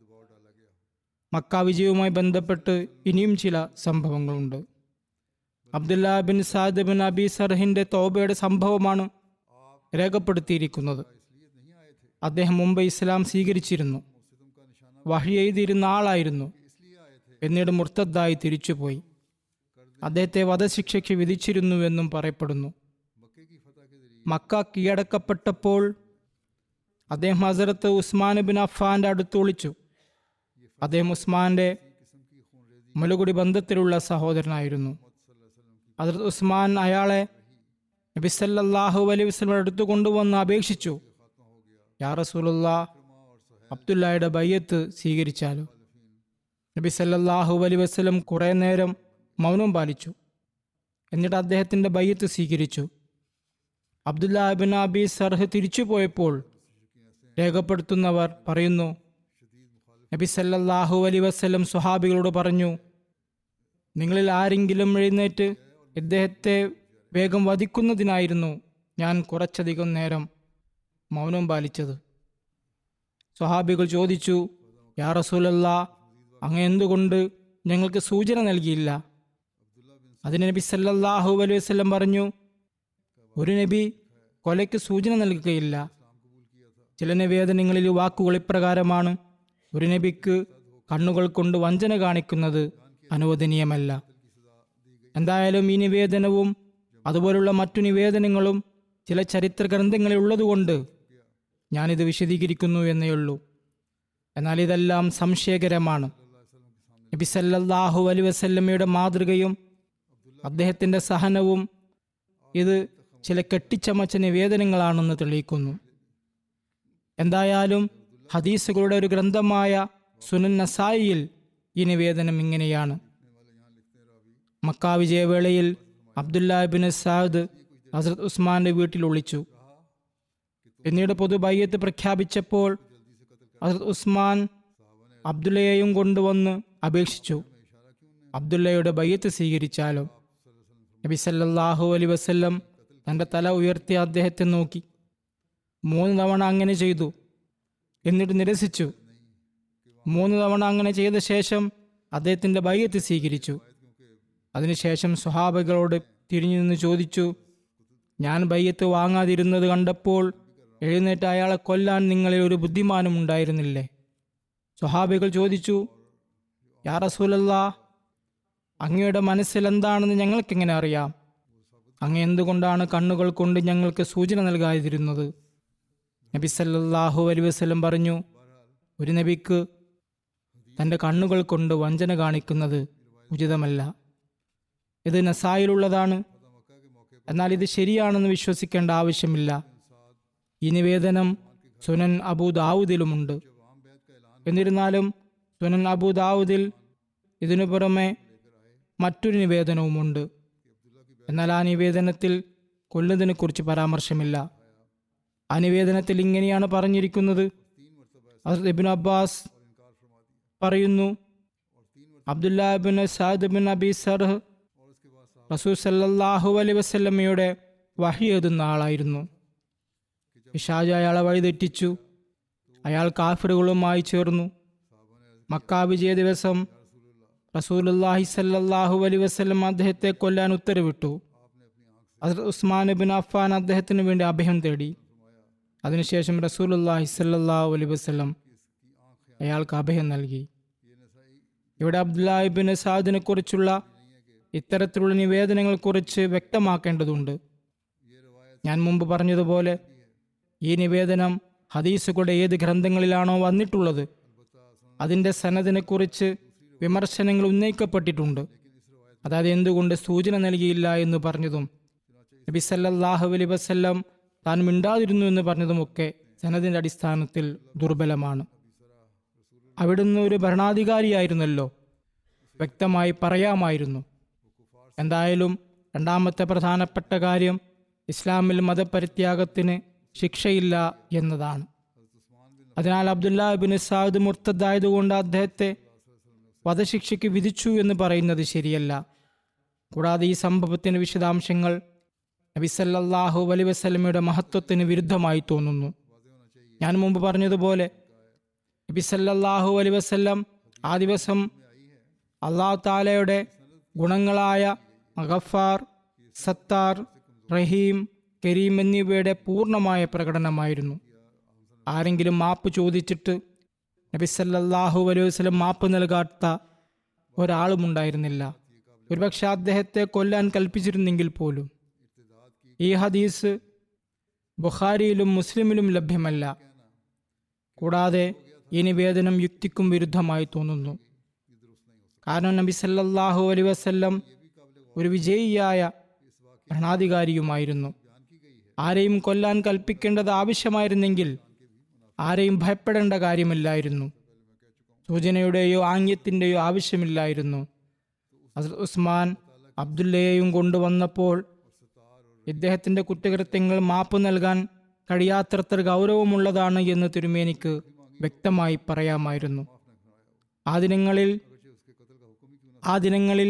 മക്ക വിജയവുമായി ബന്ധപ്പെട്ട് ഇനിയും ചില സംഭവങ്ങളുണ്ട് Abdullah bin Saad bin Abi സർഹിന്റെ തോബയുടെ സംഭവമാണ് രേഖപ്പെടുത്തിയിരിക്കുന്നത് അദ്ദേഹം മുമ്പ് ഇസ്ലാം സ്വീകരിച്ചിരുന്നു വഹി എഴുതിയിരുന്ന ആളായിരുന്നു പിന്നീട് മുർത്തദ്ദായി തിരിച്ചുപോയി അദ്ദേഹത്തെ വധശിക്ഷയ്ക്ക് വിധിച്ചിരുന്നുവെന്നും പറയപ്പെടുന്നു മക്ക കീഴടക്കപ്പെട്ടപ്പോൾ അദ്ദേഹം ഹസരത്ത് ഉസ്മാൻ ബിൻ അഫാന്റെ അടുത്ത് വിളിച്ചു അദ്ദേഹം ഉസ്മാന്റെ മുലകുടി ബന്ധത്തിലുള്ള സഹോദരനായിരുന്നു ഹസരത്ത് ഉസ്മാൻ അയാളെ നബിസല്ലാഹു അലൈഹി വസ്ലം അടുത്ത് കൊണ്ടുവന്ന് അപേക്ഷിച്ചു യാ റസൂലുള്ള അബ്ദുല്ലായുടെ ബയ്യത്ത് സ്വീകരിച്ചാലോ നബി സല്ലല്ലാഹു അലൈഹി വസ്ലം കുറേ നേരം മൗനം പാലിച്ചു എന്നിട്ട് അദ്ദേഹത്തിന്റെ ബയ്യത്ത് സ്വീകരിച്ചു അബ്ദുല്ല ബിൻ അബി സർഹ് തിരിച്ചു പോയപ്പോൾ രേഖപ്പെടുത്തുന്നവർ പറയുന്നു നബി സല്ലല്ലാഹു അലൈഹി വസ്ലം സുഹാബികളോട് പറഞ്ഞു നിങ്ങളിൽ ആരെങ്കിലും എഴുന്നേറ്റ് ഇദ്ദേഹത്തെ വേഗം വധിക്കുന്നതിനായിരുന്നു ഞാൻ കുറച്ചധികം നേരം മൗനം പാലിച്ചത് സ്വഹാബികൾ ചോദിച്ചു യാ റസൂലല്ല അങ്ങ് എന്തുകൊണ്ട് ഞങ്ങൾക്ക് സൂചന നൽകിയില്ല അതിന് നബി സല്ലല്ലാഹു അലൈഹി വസല്ലം പറഞ്ഞു ഒരു നബി കൊലയ്ക്ക് സൂചന നൽകുകയില്ല ചില നിവേദനങ്ങളിൽ വാക്കുകൾ ഇപ്രകാരമാണ് ഒരു നബിക്ക് കണ്ണുകൾ കൊണ്ട് വഞ്ചന കാണിക്കുന്നത് അനുവദനീയമല്ല എന്തായാലും ഈ നിവേദനവും അതുപോലുള്ള മറ്റു നിവേദനങ്ങളും ചില ചരിത്ര ഗ്രന്ഥങ്ങളിൽ ഉള്ളതുകൊണ്ട് ഞാനിത് വിശദീകരിക്കുന്നു എന്നേ ഉള്ളൂ എന്നാൽ ഇതെല്ലാം സംശയകരമാണ് നബി സല്ലല്ലാഹു അലൈഹി വസല്ലമയുടെ മാതൃകയും അദ്ദേഹത്തിന്റെ സഹനവും ഇത് ചില കെട്ടിച്ചമച്ച നിവേദനങ്ങളാണെന്ന് തെളിയിക്കുന്നു എന്തായാലും ഹദീസുകളുടെ ഒരു ഗ്രന്ഥമായ സുനൻ നസായിയിൽ ഈ നിവേദനം ഇങ്ങനെയാണ് മക്ക വിജയവേളയിൽ അബ്ദുല്ലാബിൻ സാദ് ഹസ്രത് ഉസ്മാന്റെ വീട്ടിൽ ഒളിച്ചു പിന്നീട് പൊതുബയ്യത്ത് പ്രഖ്യാപിച്ചപ്പോൾ ഹസ്രത് ഉസ്മാൻ അബ്ദുള്ളയെയും കൊണ്ടുവന്ന് അപേക്ഷിച്ചു അബ്ദുള്ളയുടെ ബയ്യത്ത് സ്വീകരിച്ചാലോ നബി സല്ലല്ലാഹു അലൈ വസല്ലം തന്റെ തല ഉയർത്തി അദ്ദേഹത്തെ നോക്കി മൂന്ന് തവണ അങ്ങനെ ചെയ്തു എന്നിട്ട് നിരസിച്ചു മൂന്ന് തവണ അങ്ങനെ ചെയ്ത ശേഷം അദ്ദേഹത്തിന്റെ ബയ്യത്ത് സ്വീകരിച്ചു അതിനുശേഷം സ്വഹാബികളോട് തിരിഞ്ഞു നിന്ന് ചോദിച്ചു ഞാൻ ബയ്യത്ത് വാങ്ങാതിരുന്നത് കണ്ടപ്പോൾ എഴുന്നേറ്റ് അയാളെ കൊല്ലാൻ നിങ്ങളിൽ ഒരു ബുദ്ധിമാനം ഉണ്ടായിരുന്നില്ലേ സ്വഹാബികൾ ചോദിച്ചു യാ റസൂലല്ലാ അങ്ങയുടെ മനസ്സിൽ എന്താണെന്ന് ഞങ്ങൾക്കെങ്ങനെ അറിയാം അങ്ങ് എന്തുകൊണ്ടാണ് കണ്ണുകൾ കൊണ്ട് ഞങ്ങൾക്ക് സൂചന നൽകാതിരുന്നത് നബി സല്ലല്ലാഹു അലൈഹി വസല്ലം പറഞ്ഞു ഒരു നബിക്ക് തൻ്റെ കണ്ണുകൾ കൊണ്ട് വഞ്ചന കാണിക്കുന്നത് ഉചിതമല്ല ഇത് നസായിലുള്ളതാണ് എന്നാൽ ഇത് ശരിയാണെന്ന് വിശ്വസിക്കേണ്ട ആവശ്യമില്ല ഈ നിവേദനം സുനൻ അബൂ ദാവൂദിലുമുണ്ട് എന്നിരുന്നാലും സുനൻ അബൂ ദാവൂദിൽ ഇതിനു പുറമെ മറ്റൊരു നിവേദനവുമുണ്ട് എന്നാൽ ആ നിവേദനത്തിൽ കൊല്ലുന്നതിനെ കുറിച്ച് പരാമർശമില്ല ആ നിവേദനത്തിൽ ഇങ്ങനെയാണ് പറഞ്ഞിരിക്കുന്നത് ഹസ്രത്ത് ഇബ്നു അബ്ബാസ് പറയുന്നു Abdullah bin Saad bin Abi Sarh റസൂൽ സല്ലല്ലാഹു അലൈഹി വസല്ലമയുടെ വഹി എഴുതുന്ന ആളായിരുന്നു ഇഷാജ് അയാളെ വഴിതെറ്റിച്ചു അയാൾ കാഫിറുകളുമായി ചേർന്നു മക്കാ വിജയ ദിവസം റസൂലുല്ലാഹി സല്ലല്ലാഹു അലൈഹി വസല്ലം അദ്ദേഹത്തെ കൊല്ലാൻ ഉത്തരവിട്ടു ഹസ്രത്ത് ഉസ്മാൻ ബിൻ അഫ്ഫാൻ അദ്ദേഹത്തിന് വേണ്ടി അഭയം തേടി അതിനുശേഷം റസൂലുല്ലാഹി സല്ലല്ലാഹു അലൈഹി വസല്ലം അയാൾക്ക് അഭയം നൽകി ഇവിടെ അബ്ദുല്ലാഹിബിൻ സാദിനെ കുറിച്ചുള്ള ഇത്തരത്തിലുള്ള നിവേദനങ്ങൾ കുറിച്ച് വ്യക്തമാക്കേണ്ടതുണ്ട് ഞാൻ മുമ്പ് പറഞ്ഞതുപോലെ ഈ നിവേദനം ഹദീസുകളുടെ ഏത് ഗ്രന്ഥങ്ങളിലാണോ വന്നിട്ടുള്ളത് അതിൻ്റെ സനദിനെ കുറിച്ച് വിമർശനങ്ങൾ ഉന്നയിക്കപ്പെട്ടിട്ടുണ്ട് അതായത് എന്തുകൊണ്ട് സൂചന നൽകിയില്ല എന്ന് പറഞ്ഞതും നബി സല്ലല്ലാഹു അലൈഹി വസല്ലം താൻ മിണ്ടാതിരുന്നു എന്ന് പറഞ്ഞതുമൊക്കെ സനദിന്റെ അടിസ്ഥാനത്തിൽ ദുർബലമാണ് അവിടുന്ന് ഒരു ഭരണാധികാരിയായിരുന്നല്ലോ വ്യക്തമായി പറയാമായിരുന്നു എന്തായാലും രണ്ടാമത്തെ പ്രധാനപ്പെട്ട കാര്യം ഇസ്ലാമിൽ മതപരിത്യാഗത്തിന് ശിക്ഷയില്ല എന്നതാണ് അതിനാൽ അബ്ദുല്ലാഹിബിൻ സാദ് മുർത്തദായതുകൊണ്ട് അദ്ദേഹത്തെ വധശിക്ഷയ്ക്ക് വിധിച്ചു എന്ന് പറയുന്നത് ശരിയല്ല കൂടാതെ ഈ സംഭവത്തിന്റെ വിശദാംശങ്ങൾ നബി സല്ലല്ലാഹു അലൈഹി വസല്ലമയുടെ മഹത്വത്തിന് വിരുദ്ധമായി തോന്നുന്നു ഞാൻ മുമ്പ് പറഞ്ഞതുപോലെ നബി സല്ലല്ലാഹു അലൈഹി വസല്ലം ആ ദിവസം അള്ളാഹു താലയുടെ ഗുണങ്ങളായ ഗഫാർ സത്താർ റഹീം കരീം എന്നിവയുടെ പൂർണ്ണമായ പ്രകടനമായിരുന്നു ആരെങ്കിലും മാപ്പ് ചോദിച്ചിട്ട് നബി സല്ലല്ലാഹു അലൈഹി വസല്ലം മാപ്പ് നൽകാത്ത ഒരാളും ഉണ്ടായിരുന്നില്ല ഒരുപക്ഷെ അദ്ദേഹത്തെ കൊല്ലാൻ കൽപ്പിച്ചിരുന്നെങ്കിൽ പോലും ഈ ഹദീസ് ബുഖാരിയിലും മുസ്ലിമിലും ലഭ്യമല്ല കൂടാതെ ഈ നിവേദനം യുക്തിക്കും വിരുദ്ധമായി തോന്നുന്നു കാരണം നബി സല്ലല്ലാഹു അലൈഹി വസല്ലം ഒരു വിജയിയായ ഭരണാധികാരിയുമായിരുന്നു ആരെയും കൊല്ലാൻ കൽപ്പിക്കേണ്ടത് ആവശ്യമായിരുന്നെങ്കിൽ ആരെയും ഭയപ്പെടേണ്ട കാര്യമില്ലായിരുന്നു സൂചനയുടെയോ ആംഗ്യത്തിൻ്റെയോ ആവശ്യമില്ലായിരുന്നു ഹസ്രത്ത് ഉസ്മാൻ അബ്ദുല്ലയെയും കൊണ്ടുവന്നപ്പോൾ ഇദ്ദേഹത്തിന്റെ കുറ്റകൃത്യങ്ങൾ മാപ്പ് നൽകാൻ കഴിയാത്തത്ര ഗൗരവമുള്ളതാണ് എന്ന് തിരുമേനിക്ക് വ്യക്തമായി പറയാമായിരുന്നു ആ ദിനങ്ങളിൽ ആ ദിനങ്ങളിൽ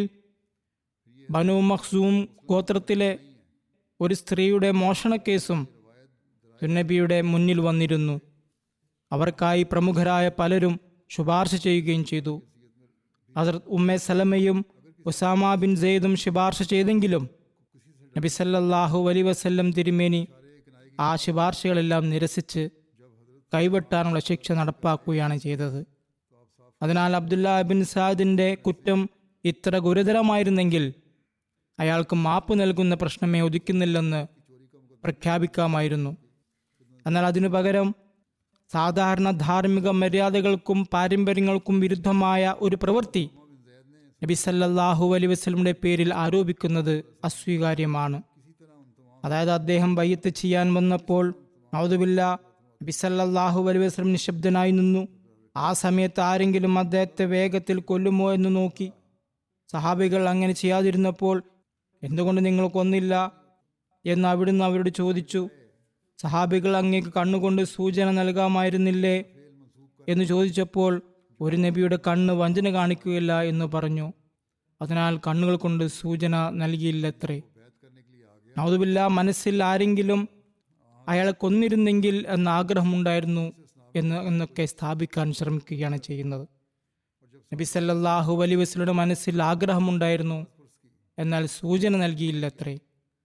ബനു മഖ്സൂം ഗോത്രത്തിലെ ഒരു സ്ത്രീയുടെ മോഷണക്കേസും സുന്നബിയുടെ മുന്നിൽ വന്നിരുന്നു അവർക്കായി പ്രമുഖരായ പലരും ശുപാർശ ചെയ്യുകയും ചെയ്തു ഹസരത് ഉമ്മെ സലമയും ഉസാമ ബിൻ സെയ്ദും ശുപാർശ ചെയ്തെങ്കിലും നബി സല്ലല്ലാഹു അലൈ വസല്ലം തിരുമേനി ആ ശുപാർശകളെല്ലാം നിരസിച്ച് കൈവെട്ടാനുള്ള ശിക്ഷ നടപ്പാക്കുകയാണ് ചെയ്തത് അതിനാൽ അബ്ദുല്ല ബിൻ സാദിന്റെ കുറ്റം ഇത്ര ഗുരുതരമായിരുന്നെങ്കിൽ അയാൾക്ക് മാപ്പ് നൽകുന്ന പ്രശ്നമേ ഉദിക്കുന്നില്ലെന്ന് പ്രഖ്യാപിക്കാമായിരുന്നു എന്നാൽ അതിനു പകരം സാധാരണ ധാർമ്മിക മര്യാദകൾക്കും പാരമ്പര്യങ്ങൾക്കും വിരുദ്ധമായ ഒരു പ്രവൃത്തി നബി സല്ലല്ലാഹു അലൈഹി വസല്ലമയുടെ പേരിൽ ആരോപിക്കുന്നത് അസ്വീകാര്യമാണ് അതായത് അദ്ദേഹം ബയ്യത്ത് ചെയ്യാൻ വന്നപ്പോൾ നൗദുബില്ല നബി സല്ലല്ലാഹു അലൈഹി വസല്ലം നിശബ്ദനായി നിന്നു ആ സമയത്ത് ആരെങ്കിലും അദ്ദേഹത്തെ വേഗത്തിൽ കൊല്ലുമോ എന്ന് നോക്കി സഹാബികൾ അങ്ങനെ ചെയ്യാതിരുന്നപ്പോൾ എന്തുകൊണ്ട് നിങ്ങൾ കൊന്നില്ല എന്ന് അവിടുന്ന് അവരോട് ചോദിച്ചു സഹാബികൾ അങ്ങേക്ക് കണ്ണുകൊണ്ട് സൂചന നൽകാമായിരുന്നില്ലേ എന്ന് ചോദിച്ചപ്പോൾ ഒരു നബിയുടെ കണ്ണ് വഞ്ചന കാണിക്കുകയില്ല എന്ന് പറഞ്ഞു അതിനാൽ കണ്ണുകൾ കൊണ്ട് സൂചന നൽകിയില്ലത്രേ നൗദുബില്ല മനസ്സിൽ ആരെങ്കിലും അയാളെ കൊന്നിരുന്നെങ്കിൽ എന്ന ആഗ്രഹമുണ്ടായിരുന്നു എന്ന് എന്നൊക്കെ സ്ഥാപിക്കാൻ ശ്രമിക്കുകയാണ് ചെയ്യുന്നത് നബി സല്ലല്ലാഹു അലൈഹി വസല്ലയുടെ മനസ്സിൽ ആഗ്രഹമുണ്ടായിരുന്നു എന്നാൽ സൂചന നൽകിയില്ലത്രേ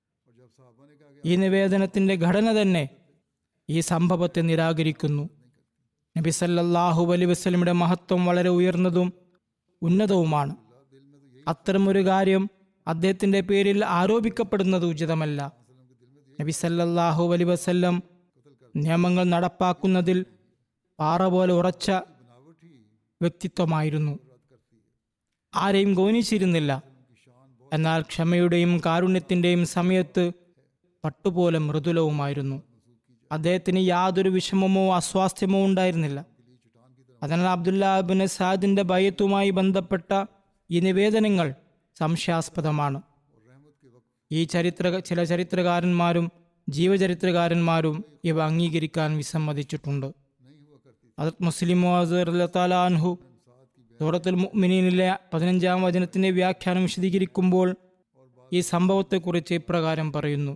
ഈ നിവേദനത്തിന്റെ ഘടന തന്നെ ഈ സംഭവത്തെ നിരാകരിക്കുന്നു നബി സല്ലല്ലാഹു അലൈഹി വസല്ലമയുടെ മഹത്വം വളരെ ഉയർന്നതും ഉന്നതവുമാണ് അത്തരമൊരു കാര്യം അദ്ദേഹത്തിന്റെ പേരിൽ ആരോപിക്കപ്പെടുന്നത് ഉചിതമല്ല നബി സല്ലല്ലാഹു അലൈഹി വസല്ലം നിയമങ്ങൾ നടപ്പാക്കുന്നതിൽ പാറ പോലെ ഉറച്ച വ്യക്തിത്വമായിരുന്നു ആരെയും ഗൗനിച്ചിരുന്നില്ല എന്നാൽ ക്ഷമയുടെയും കാരുണ്യത്തിന്റെയും സമയത്ത് പട്ടുപോലെ മൃദുലവുമായിരുന്നു അദ്ദേഹത്തിന് യാതൊരു വിഷമമോ അസ്വാസ്ഥ്യമോ ഉണ്ടായിരുന്നില്ല അതിനാൽ അബ്ദുല്ലാബിന് സാദിന്റെ ഭയത്തുമായി ബന്ധപ്പെട്ട ഈ നിവേദനങ്ങൾ സംശയാസ്പദമാണ് ഈ ചരിത്ര ചില ചരിത്രകാരന്മാരും ജീവചരിത്രകാരന്മാരും ഇവ അംഗീകരിക്കാൻ വിസമ്മതിച്ചിട്ടുണ്ട് അത് മുസ്ലിം അൻഹു സൂറത്തുൽ മുഅ്മിനീനിലെ പതിനഞ്ചാം വചനത്തിന്റെ വ്യാഖ്യാനം വിശദീകരിക്കുമ്പോൾ ഈ സംഭവത്തെക്കുറിച്ച് ഇപ്രകാരം പറയുന്നു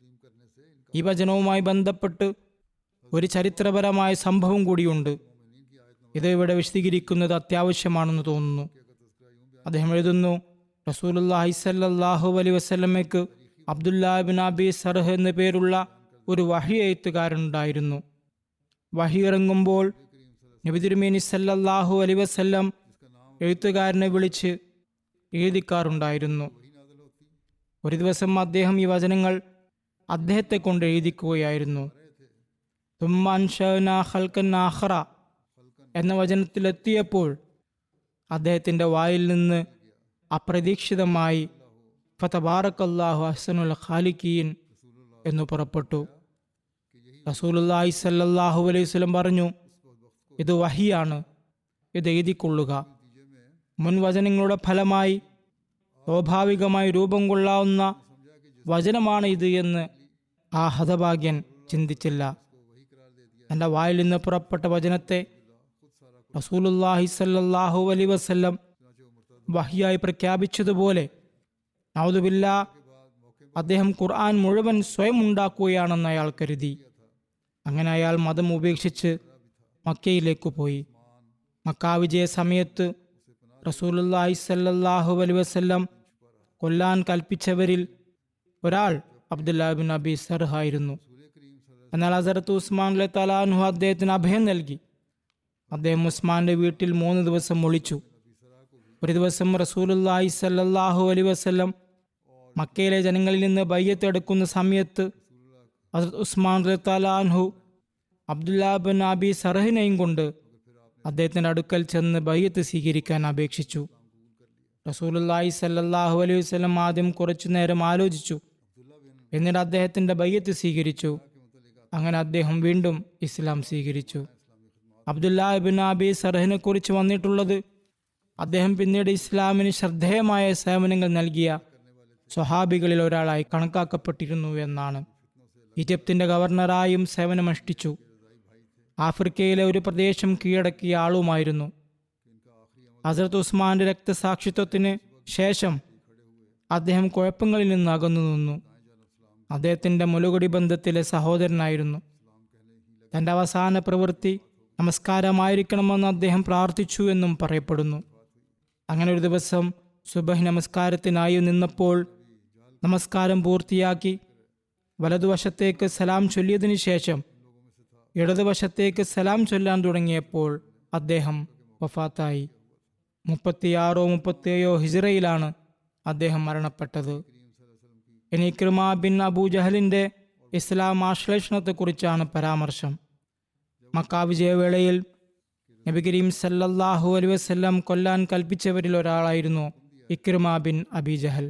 ഈ വചനവുമായി ബന്ധപ്പെട്ട് ഒരു ചരിത്രപരമായ സംഭവം കൂടിയുണ്ട് ഇത് ഇവിടെ വിശദീകരിക്കുന്നത് അത്യാവശ്യമാണെന്ന് തോന്നുന്നു അദ്ദേഹം എഴുതുന്നു റസൂലുല്ലാഹി സല്ലല്ലാഹു അലൈഹി വസല്ലമയ്ക്ക് അബ്ദുല്ലാബിൻ അബി സർഹ് എന്ന പേരുള്ള ഒരു വഹി എഴുത്തുകാരനുണ്ടായിരുന്നു വഹി ഇറങ്ങുമ്പോൾ നബി തിരുമേനി സല്ലല്ലാഹു അലൈഹി വസല്ലം എഴുത്തുകാരനെ വിളിച്ച് എഴുതിക്കാറുണ്ടായിരുന്നു ഒരു ദിവസം അദ്ദേഹം ഈ വചനങ്ങൾ അദ്ദേഹത്തെ കൊണ്ട് എഴുതിക്കുകയായിരുന്നു തുമ്മാൻ ഷഹ്ന ഹൽക്കൻ ആഹ്റ എന്ന വചനത്തിലെത്തിയപ്പോൾ അദ്ദേഹത്തിൻ്റെ വായിൽ നിന്ന് അപ്രതീക്ഷിതമായി ഫതബാറക്കല്ലാഹു അഹ്സനുൽ ഖാലിക്കീൻ എന്ന് പുറപ്പെട്ടു റസൂലുല്ലാഹി സല്ലല്ലാഹു അലൈഹി വസല്ലം പറഞ്ഞു ഇത് വഹിയാണ് ഇത് എഴുതിക്കൊള്ളുക മുൻ വചനങ്ങളുടെ ഫലമായി സ്വാഭാവികമായി രൂപം കൊള്ളാവുന്ന വചനമാണ് ഇത് എന്ന് ആ ഹതഭാഗ്യൻ ചിന്തിച്ചില്ല തന്റെ വായിൽ നിന്ന് പുറപ്പെട്ട വചനത്തെ റസൂലുല്ലാഹി സല്ലല്ലാഹു അലൈഹി വസല്ലം വഹിയായി പ്രഖ്യാപിച്ചതുപോലെ നൗദുബില്ല അദ്ദേഹം ഖുർആൻ മുഴുവൻ സ്വയം ഉണ്ടാക്കുകയാണെന്ന് അയാൾ കരുതി അങ്ങനെ അയാൾ മതം ഉപേക്ഷിച്ച് മക്കയിലേക്ക് പോയി മക്ക വിജയ സമയത്ത് റസൂലുല്ലാഹി സല്ലല്ലാഹു അലൈഹി വസല്ലം കൊല്ലാൻ കൽപ്പിച്ചവരിൽ ഒരാൾ അബ്ദുല്ലാബിൻ അബി സർഹ് ആയിരുന്നു എന്നാൽ ഹസരത്ത് ഉസ്മാൻ അല്ലെ തലാൻഹു അദ്ദേഹത്തിന് അഭയം നൽകി അദ്ദേഹം ഉസ്മാന്റെ വീട്ടിൽ മൂന്ന് ദിവസം ഒളിച്ചു ഒരു ദിവസം റസൂലുല്ലാഹി സല്ലല്ലാഹു അലൈഹി വസല്ലം മക്കയിലെ ജനങ്ങളിൽ നിന്ന് ബയ്യത്ത് എടുക്കുന്ന സമയത്ത് ഹസരത്ത് ഉസ്മാൻ തലാൻഹു അബ്ദുല്ലാ ബിൻ അബി സർഹിനെയും കൊണ്ട് അദ്ദേഹത്തിന്റെ അടുക്കൽ ചെന്ന് ബയ്യത്ത് സ്വീകരിക്കാൻ അപേക്ഷിച്ചു റസൂലുല്ലാഹി സല്ലല്ലാഹു അലൈഹി വസല്ലം ആദ്യം കുറച്ചു നേരം ആലോചിച്ചു എന്നിട്ട് അദ്ദേഹത്തിന്റെ ബയ്യത്ത് സ്വീകരിച്ചു അങ്ങനെ അദ്ദേഹം വീണ്ടും ഇസ്ലാം സ്വീകരിച്ചു അബ്ദുല്ലാ ബിൻ അബി സർഹിനെ കുറിച്ച് വന്നിട്ടുള്ളത് അദ്ദേഹം പിന്നീട് ഇസ്ലാമിന് ശ്രദ്ധേയമായ സേവനങ്ങൾ നൽകിയ സ്വഹാബികളിൽ ഒരാളായി കണക്കാക്കപ്പെട്ടിരുന്നു എന്നാണ് ഈജിപ്തിന്റെ ഗവർണറായും സേവനമനുഷ്ഠിച്ചു ആഫ്രിക്കയിലെ ഒരു പ്രദേശം കീഴടക്കിയ ആളുമായിരുന്നു ഹസരത്ത് ഉസ്മാന്റെ രക്തസാക്ഷിത്വത്തിന് ശേഷം അദ്ദേഹം കുഴപ്പങ്ങളിൽ നിന്ന് അകന്നു നിന്നു അദ്ദേഹത്തിന്റെ മുലുകൊടി ബന്ധത്തിലെ സഹോദരനായിരുന്നു തന്റെ അവസാന പ്രവൃത്തി നമസ്കാരമായിരിക്കണമെന്ന് അദ്ദേഹം പ്രാർത്ഥിച്ചു എന്നും പറയപ്പെടുന്നു അങ്ങനെ ഒരു ദിവസം സുബഹ് നമസ്കാരത്തിനായി നിന്നപ്പോൾ നമസ്കാരം പൂർത്തിയാക്കി വലതുവശത്തേക്ക് സലാം ചൊല്ലിയതിനു ശേഷം ഇടതുവശത്തേക്ക് സലാം ചൊല്ലാൻ തുടങ്ങിയപ്പോൾ അദ്ദേഹം വഫാത്തായി മുപ്പത്തിയാറോ മുപ്പത്തിയേഴോ ഹിജറയിലാണ് അദ്ദേഹം മരണപ്പെട്ടത് ഇനി ക്രിമ ബിൻ അബൂ ജഹലിന്റെ ഇസ്ലാം ആശ്ലേഷണത്തെക്കുറിച്ചാണ് പരാമർശം മക്ക വിജയവേളയിൽ നബി കരീം സല്ലല്ലാഹു അലൈഹി വസല്ലം കൊല്ലാൻ കൽപ്പിച്ചവരിൽ ഒരാളായിരുന്നു ഇക്രിമ ബിൻ അബി ജഹൽ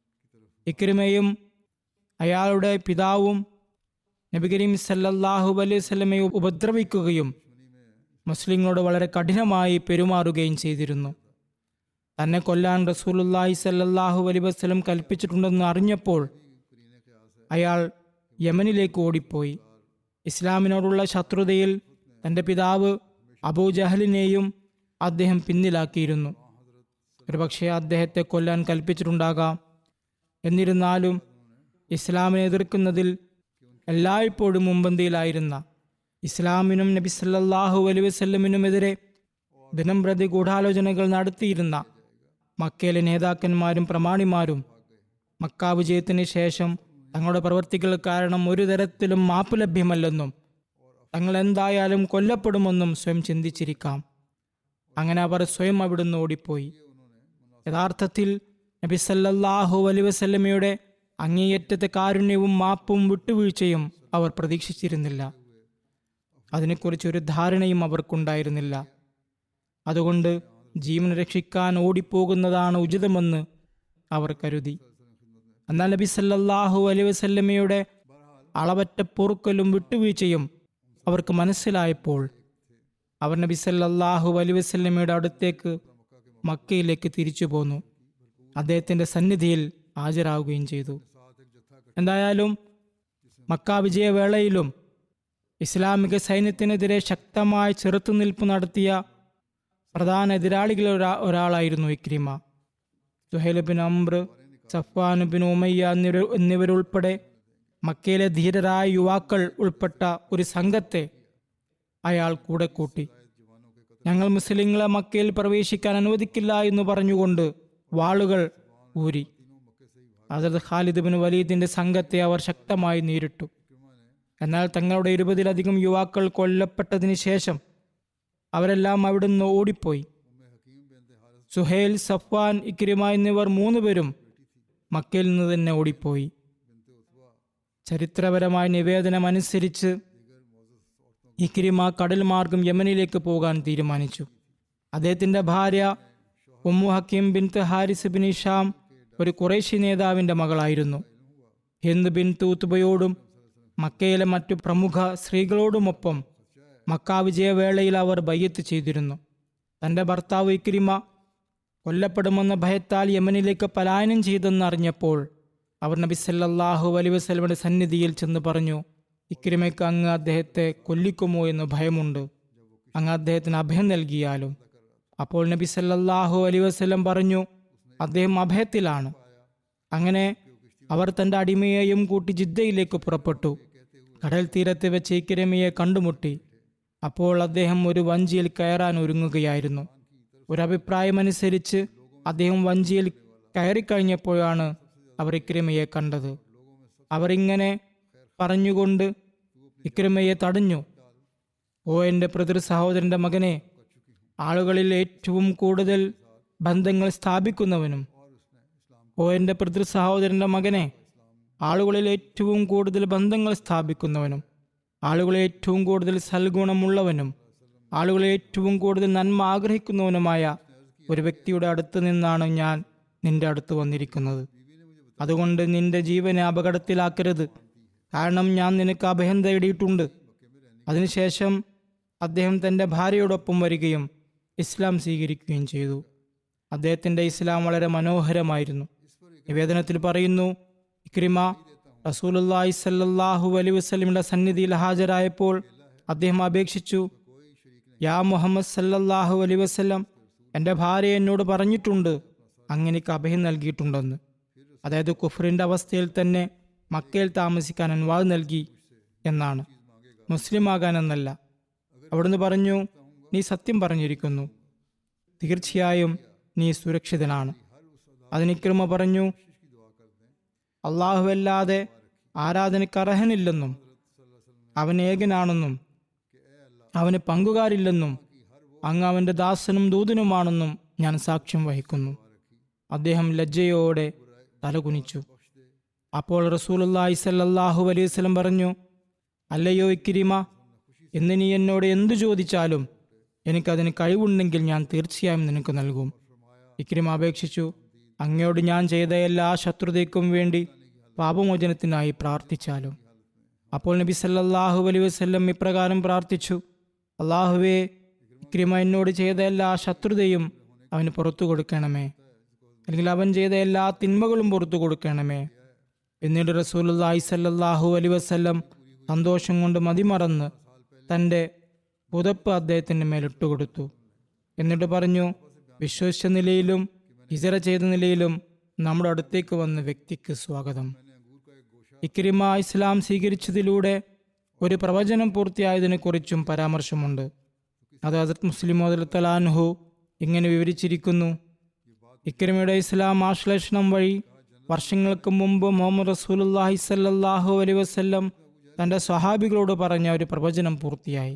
ഇക്രിമയും അയാളുടെ പിതാവും നബി കരീം സല്ലല്ലാഹു അലൈഹി വസല്ലമയെ ഉപദ്രവിക്കുകയും മുസ്ലിങ്ങളോട് വളരെ കഠിനമായി പെരുമാറുകയും ചെയ്തിരുന്നു തന്നെ കൊല്ലാൻ റസൂലുല്ലാഹി സല്ലല്ലാഹു അലൈഹി വസല്ലം കൽപ്പിച്ചിട്ടുണ്ടെന്ന് അറിഞ്ഞപ്പോൾ അയാൾ യമനിലേക്ക് ഓടിപ്പോയി ഇസ്ലാമിനോടുള്ള ശത്രുതയിൽ തന്റെ പിതാവ് അബൂജഹലിനെയും അദ്ദേഹം പിന്നിലാക്കിയിരുന്നു ഒരുപക്ഷെ അദ്ദേഹത്തെ കൊല്ലാൻ കൽപ്പിച്ചിട്ടുണ്ടാകാം എന്നിരുന്നാലും ഇസ്ലാമിനെ എതിർക്കുന്നതിൽ എല്ലായ്പ്പോഴും മുമ്പന്തിയിലായിരുന്ന ഇസ്ലാമിനും നബി സല്ലല്ലാഹു അലൈഹി വസല്ലമിനുമെതിരെ ദിനം പ്രതി ഗൂഢാലോചനകൾ നടത്തിയിരുന്ന മക്കയിലെ നേതാക്കന്മാരും പ്രമാണിമാരും മക്ക വിജയത്തിന് ശേഷം തങ്ങളുടെ പ്രവർത്തികൾ കാരണം ഒരു തരത്തിലും മാപ്പ് ലഭ്യമല്ലെന്നും തങ്ങൾ എന്തായാലും കൊല്ലപ്പെടുമെന്നും സ്വയം ചിന്തിച്ചിരിക്കാം അങ്ങനെ അവർ സ്വയം അവിടുന്ന് ഓടിപ്പോയി യഥാർത്ഥത്തിൽ നബി സല്ലല്ലാഹു അലൈഹി വസല്ലമയുടെ അങ്ങേയറ്റത്തെ കാരുണ്യവും മാപ്പും വിട്ടുവീഴ്ചയും അവർ പ്രതീക്ഷിച്ചിരുന്നില്ല അതിനെക്കുറിച്ച് ഒരു ധാരണയും അവർക്കുണ്ടായിരുന്നില്ല അതുകൊണ്ട് ജീവൻ രക്ഷിക്കാൻ ഓടിപ്പോകുന്നതാണ് ഉചിതമെന്ന് അവർ കരുതി എന്നാൽ നബി സല്ലല്ലാഹു അലൈഹി വസല്ലമയുടെ അളവറ്റ പൊറുക്കലും വിട്ടുവീഴ്ചയും അവർക്ക് മനസ്സിലായപ്പോൾ അവർ നബി സല്ലല്ലാഹു അലൈഹി വസല്ലമയുടെ അടുത്തേക്ക് മക്കയിലേക്ക് തിരിച്ചു പോന്നു അദ്ദേഹത്തിന്റെ സന്നിധിയിൽ ഹാജരാകുകയും ചെയ്തു എന്തായാലും മക്ക വിജയവേളയിലും ഇസ്ലാമിക സൈന്യത്തിനെതിരെ ശക്തമായ ചെറുത്തുനിൽപ്പ് നടത്തിയ പ്രധാന എതിരാളികളിൽ ഒരാ ഒരാളായിരുന്നു Ikrima Suhail bin Amr Safwan bin Umayya എന്നിവർ എന്നിവരുൾപ്പെടെ മക്കയിലെ ധീരരായ യുവാക്കൾ ഉൾപ്പെട്ട ഒരു സംഘത്തെ അയാൾ കൂടെ കൂട്ടി ഞങ്ങൾ മുസ്ലിങ്ങളെ മക്കയിൽ പ്രവേശിക്കാൻ അനുവദിക്കില്ല എന്ന് പറഞ്ഞുകൊണ്ട് വാളുകൾ ഊരി ഹസരത് ഖാലിദ് ബിൻ വലീദിന്റെ സംഘത്തെ അവർ ശക്തമായി നേരിട്ടു എന്നാൽ തങ്ങളുടെ ഇരുപതിലധികം യുവാക്കൾ കൊല്ലപ്പെട്ടതിന് ശേഷം അവരെല്ലാം അവിടുന്ന് ഓടിപ്പോയി സുഹേൽ സഫ്വാൻ ഇക്രിമ എന്നിവർ മൂന്നുപേരും മക്കയിൽ നിന്ന് തന്നെ ഓടിപ്പോയി ചരിത്രപരമായ നിവേദനം അനുസരിച്ച് ഇക്രിമ കടൽ മാർഗം യമനിലേക്ക് പോകാൻ തീരുമാനിച്ചു അദ്ദേഹത്തിന്റെ ഭാര്യ Umm Hakim bin Haris bin Hisham ഒരു കുറേശി നേതാവിന്റെ മകളായിരുന്നു ഹിന്ദ് ബിൻ തൂത്തുബയോടും മക്കയിലെ മറ്റു പ്രമുഖ സ്ത്രീകളോടുമൊപ്പം മക്ക വിജയവേളയിൽ അവർ ബയ്യത്ത് ചെയ്തിരുന്നു തന്റെ ഭർത്താവ് ഇക്രിമ കൊല്ലപ്പെടുമെന്ന ഭയത്താൽ യമനിലേക്ക് പലായനം ചെയ്തെന്ന് അറിഞ്ഞപ്പോൾ അവർ നബി സല്ലല്ലാഹു അലൈഹി വസല്ലമയുടെ സന്നിധിയിൽ ചെന്ന് പറഞ്ഞു ഇക്രിമയ്ക്ക് അങ്ങ് അദ്ദേഹത്തെ കൊല്ലിക്കുമോ എന്ന് ഭയമുണ്ട് അങ്ങ് അദ്ദേഹത്തിന് അഭയം നൽകിയാലും അപ്പോൾ നബി സല്ലല്ലാഹു അലൈഹി വസല്ലം പറഞ്ഞു അദ്ദേഹം അഭയത്തിലാണ് അങ്ങനെ അവർ തന്റെ അടിമയെയും കൂട്ടി ജിദ്ദയിലേക്ക് പുറപ്പെട്ടു കടൽ തീരത്ത് വെച്ച് ഇക്കിരമയെ കണ്ടുമുട്ടി അപ്പോൾ അദ്ദേഹം ഒരു വഞ്ചിയിൽ കയറാൻ ഒരുങ്ങുകയായിരുന്നു ഒരു അഭിപ്രായമനുസരിച്ച് അദ്ദേഹം വഞ്ചിയിൽ കയറിക്കഴിഞ്ഞപ്പോഴാണ് അവർ ഇക്രിമയെ കണ്ടത് അവർ ഇങ്ങനെ പറഞ്ഞുകൊണ്ട് ഇക്രിമയെ തടഞ്ഞു ഓ എൻ്റെ പ്രതിർ സഹോദരന്റെ മകനെ ആളുകളിൽ ഏറ്റവും കൂടുതൽ ബന്ധങ്ങൾ സ്ഥാപിക്കുന്നവനും ഓ എൻ്റെ പ്രതിർ സഹോദരന്റെ മകനെ ആളുകളിൽ ഏറ്റവും കൂടുതൽ ബന്ധങ്ങൾ സ്ഥാപിക്കുന്നവനും ആളുകളെ ഏറ്റവും കൂടുതൽ സൽഗുണമുള്ളവനും ആളുകളെ ഏറ്റവും കൂടുതൽ നന്മ ആഗ്രഹിക്കുന്നവനുമായ ഒരു വ്യക്തിയുടെ അടുത്ത് നിന്നാണ് ഞാൻ നിന്റെ അടുത്ത് വന്നിരിക്കുന്നത് അതുകൊണ്ട് നിന്റെ ജീവനെ അപകടത്തിലാക്കരുത് കാരണം ഞാൻ നിനക്ക് അഭയം തേടിയിട്ടുണ്ട് അതിനുശേഷം അദ്ദേഹം തൻ്റെ ഭാര്യയോടൊപ്പം വരികയും ഇസ്ലാം സ്വീകരിക്കുകയും ചെയ്തു അദ്ദേഹത്തിൻ്റെ ഇസ്ലാം വളരെ മനോഹരമായിരുന്നു നിവേദനത്തിൽ പറയുന്നു ഇക്രിമ റസൂലുല്ലാഹി സല്ലല്ലാഹു അലൈഹി വസല്ലമയുടെ സന്നിധിയിൽ ഹാജരായപ്പോൾ അദ്ദേഹം അപേക്ഷിച്ചു യാ മുഹമ്മദ് സല്ലല്ലാഹു അലൈഹി വസല്ലം എൻ്റെ ഭാര്യ എന്നോട് പറഞ്ഞിട്ടുണ്ട് അങ്ങനെക്ക് അഭയം നൽകിയിട്ടുണ്ടെന്ന് അതായത് കുഫറിൻ്റെ അവസ്ഥയിൽ തന്നെ മക്കയിൽ താമസിക്കാൻ അനുവാദം നൽകി എന്നാണ് മുസ്ലിമാകാനെന്നല്ല അവിടുന്ന് പറഞ്ഞു നീ സത്യം പറഞ്ഞിരിക്കുന്നു തീർച്ചയായും നീ സുരക്ഷിതനാണ് അതിനിക്രമ പറഞ്ഞു അള്ളാഹുവല്ലാതെ ആരാധനയ്ക്ക് അർഹനില്ലെന്നും അവൻ ഏകനാണെന്നും അവന് പങ്കുകാരില്ലെന്നും അങ്ങ് അവന്റെ ദാസനും ദൂതനുമാണെന്നും ഞാൻ സാക്ഷ്യം വഹിക്കുന്നു അദ്ദേഹം ലജ്ജയോടെ തലകുനിച്ചു അപ്പോൾ റസൂലുള്ളാഹി സല്ലല്ലാഹു അലൈഹി വസല്ലം പറഞ്ഞു അല്ലയോ ഇക്കിരിമ എന്ന് നീ എന്നോട് എന്തു ചോദിച്ചാലും എനിക്കതിന് കഴിവുണ്ടെങ്കിൽ ഞാൻ തീർച്ചയായും നിനക്ക് നൽകും ഇക്രിമ അപേക്ഷിച്ചു അങ്ങയോട് ഞാൻ ചെയ്ത എല്ലാ ശത്രുതയ്ക്കും വേണ്ടി പാപമോചനത്തിനായി പ്രാർത്ഥിച്ചാലും അപ്പോൾ നബി സല്ലല്ലാഹു അലൈഹി വസല്ലം ഇപ്രകാരം പ്രാർത്ഥിച്ചു അള്ളാഹുവേ ഇക്രിമ എന്നോട് ചെയ്ത എല്ലാ ശത്രുതയും അവന് പുറത്തു കൊടുക്കണമേ അല്ലെങ്കിൽ അവൻ ചെയ്ത എല്ലാ തിന്മകളും പുറത്തു കൊടുക്കണമേ പിന്നീട് റസൂലുള്ളാഹി സല്ലല്ലാഹു അലൈഹി വസല്ലം സന്തോഷം കൊണ്ട് മതിമറന്ന് തൻ്റെ പുതപ്പ് അദ്ദേഹത്തിൻ്റെ മേൽ ഇട്ടുകൊടുത്തു എന്നിട്ട് പറഞ്ഞു വിശ്വസിച്ച നിലയിലും ഹിജറ ചെയ്ത നിലയിലും നമ്മുടെ അടുത്തേക്ക് വന്ന വ്യക്തിക്ക് സ്വാഗതം ഇക്രിമ ഇസ്ലാം സ്വീകരിച്ചതിലൂടെ ഒരു പ്രവചനം പൂർത്തിയായതിനെക്കുറിച്ചും പരാമർശമുണ്ട് അത് ഹസരത് മുസ്ലിം തലാൻഹു ഇങ്ങനെ വിവരിച്ചിരിക്കുന്നു ഇക്രിമയുടെ ഇസ്ലാം ആശ്ലേഷണം വഴി വർഷങ്ങൾക്ക് മുമ്പ് മുഹമ്മദ് റസൂലുല്ലാഹി സല്ലല്ലാഹു അലൈഹി വസല്ലം തൻ്റെ സ്വഹാബികളോട് പറഞ്ഞ ഒരു പ്രവചനം പൂർത്തിയായി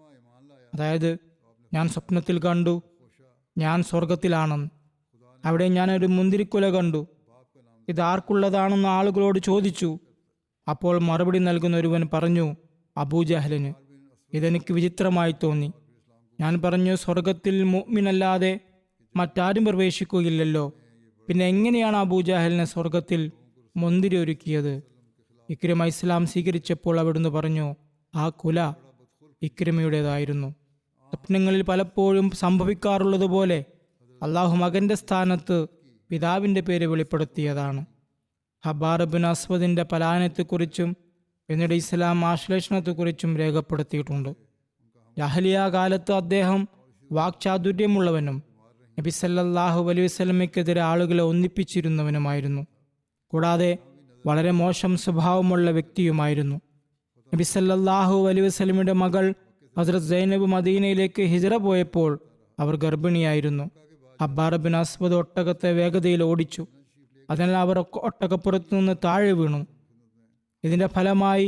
അതായത് ഞാൻ സ്വപ്നത്തിൽ കണ്ടു ഞാൻ സ്വർഗത്തിലാണെന്ന് അവിടെ ഞാൻ ഒരു മുന്തിരിക്കുല കണ്ടു ഇത് ആർക്കുള്ളതാണെന്ന് ആളുകളോട് ചോദിച്ചു അപ്പോൾ മറുപടി നൽകുന്ന ഒരുവൻ പറഞ്ഞു അബൂജഹലിന് ഇതെനിക്ക് വിചിത്രമായി തോന്നി ഞാൻ പറഞ്ഞു സ്വർഗത്തിൽ മുഅ്മിനല്ലാതെ മറ്റാരും പ്രവേശിക്കുകയില്ലല്ലോ പിന്നെ എങ്ങനെയാണ് അബൂജഹലിനെ സ്വർഗത്തിൽ മുന്തിരി ഒരുക്കിയത് ഇക്രിമ ഇസ്ലാം സ്വീകരിച്ചപ്പോൾ അവിടുന്ന് പറഞ്ഞു ആ കുല ഇക്രിമയുടേതായിരുന്നു സ്വപ്നങ്ങളിൽ പലപ്പോഴും സംഭവിക്കാറുള്ളതുപോലെ അള്ളാഹു മകന്റെ സ്ഥാനത്ത് പിതാവിന്റെ പേര് വെളിപ്പെടുത്തിയതാണ് ഹബാർ ബിൻ അസ്വദിന്റെ പലായനത്തെക്കുറിച്ചും പിന്നീട് ഇസ്ലാം ആശ്ലേഷണത്തെക്കുറിച്ചും രേഖപ്പെടുത്തിയിട്ടുണ്ട് ജഹലിയ കാലത്ത് അദ്ദേഹം വാക്ചാതുര്യമുള്ളവനും നബി സല്ലല്ലാഹു അലൈഹി വസല്ലമയ്ക്കെതിരെ ആളുകളെ ഒന്നിപ്പിച്ചിരുന്നവനുമായിരുന്നു കൂടാതെ വളരെ മോശം സ്വഭാവമുള്ള വ്യക്തിയുമായിരുന്നു നബി സല്ലല്ലാഹു അലൈഹി വസല്ലമയുടെ മകൾ ഹസ്രത് സൈനബ് മദീനയിലേക്ക് ഹിജറ പോയപ്പോൾ അവർ ഗർഭിണിയായിരുന്നു അബ്ബാർ ബിൻ അസ്വദ് ഒട്ടകത്തെ വേഗതയിൽ ഓടിച്ചു അതിനാൽ അവർ ഒക്ക- ഒട്ടകപ്പുറത്തു നിന്ന് താഴെ വീണു ഇതിന്റെ ഫലമായി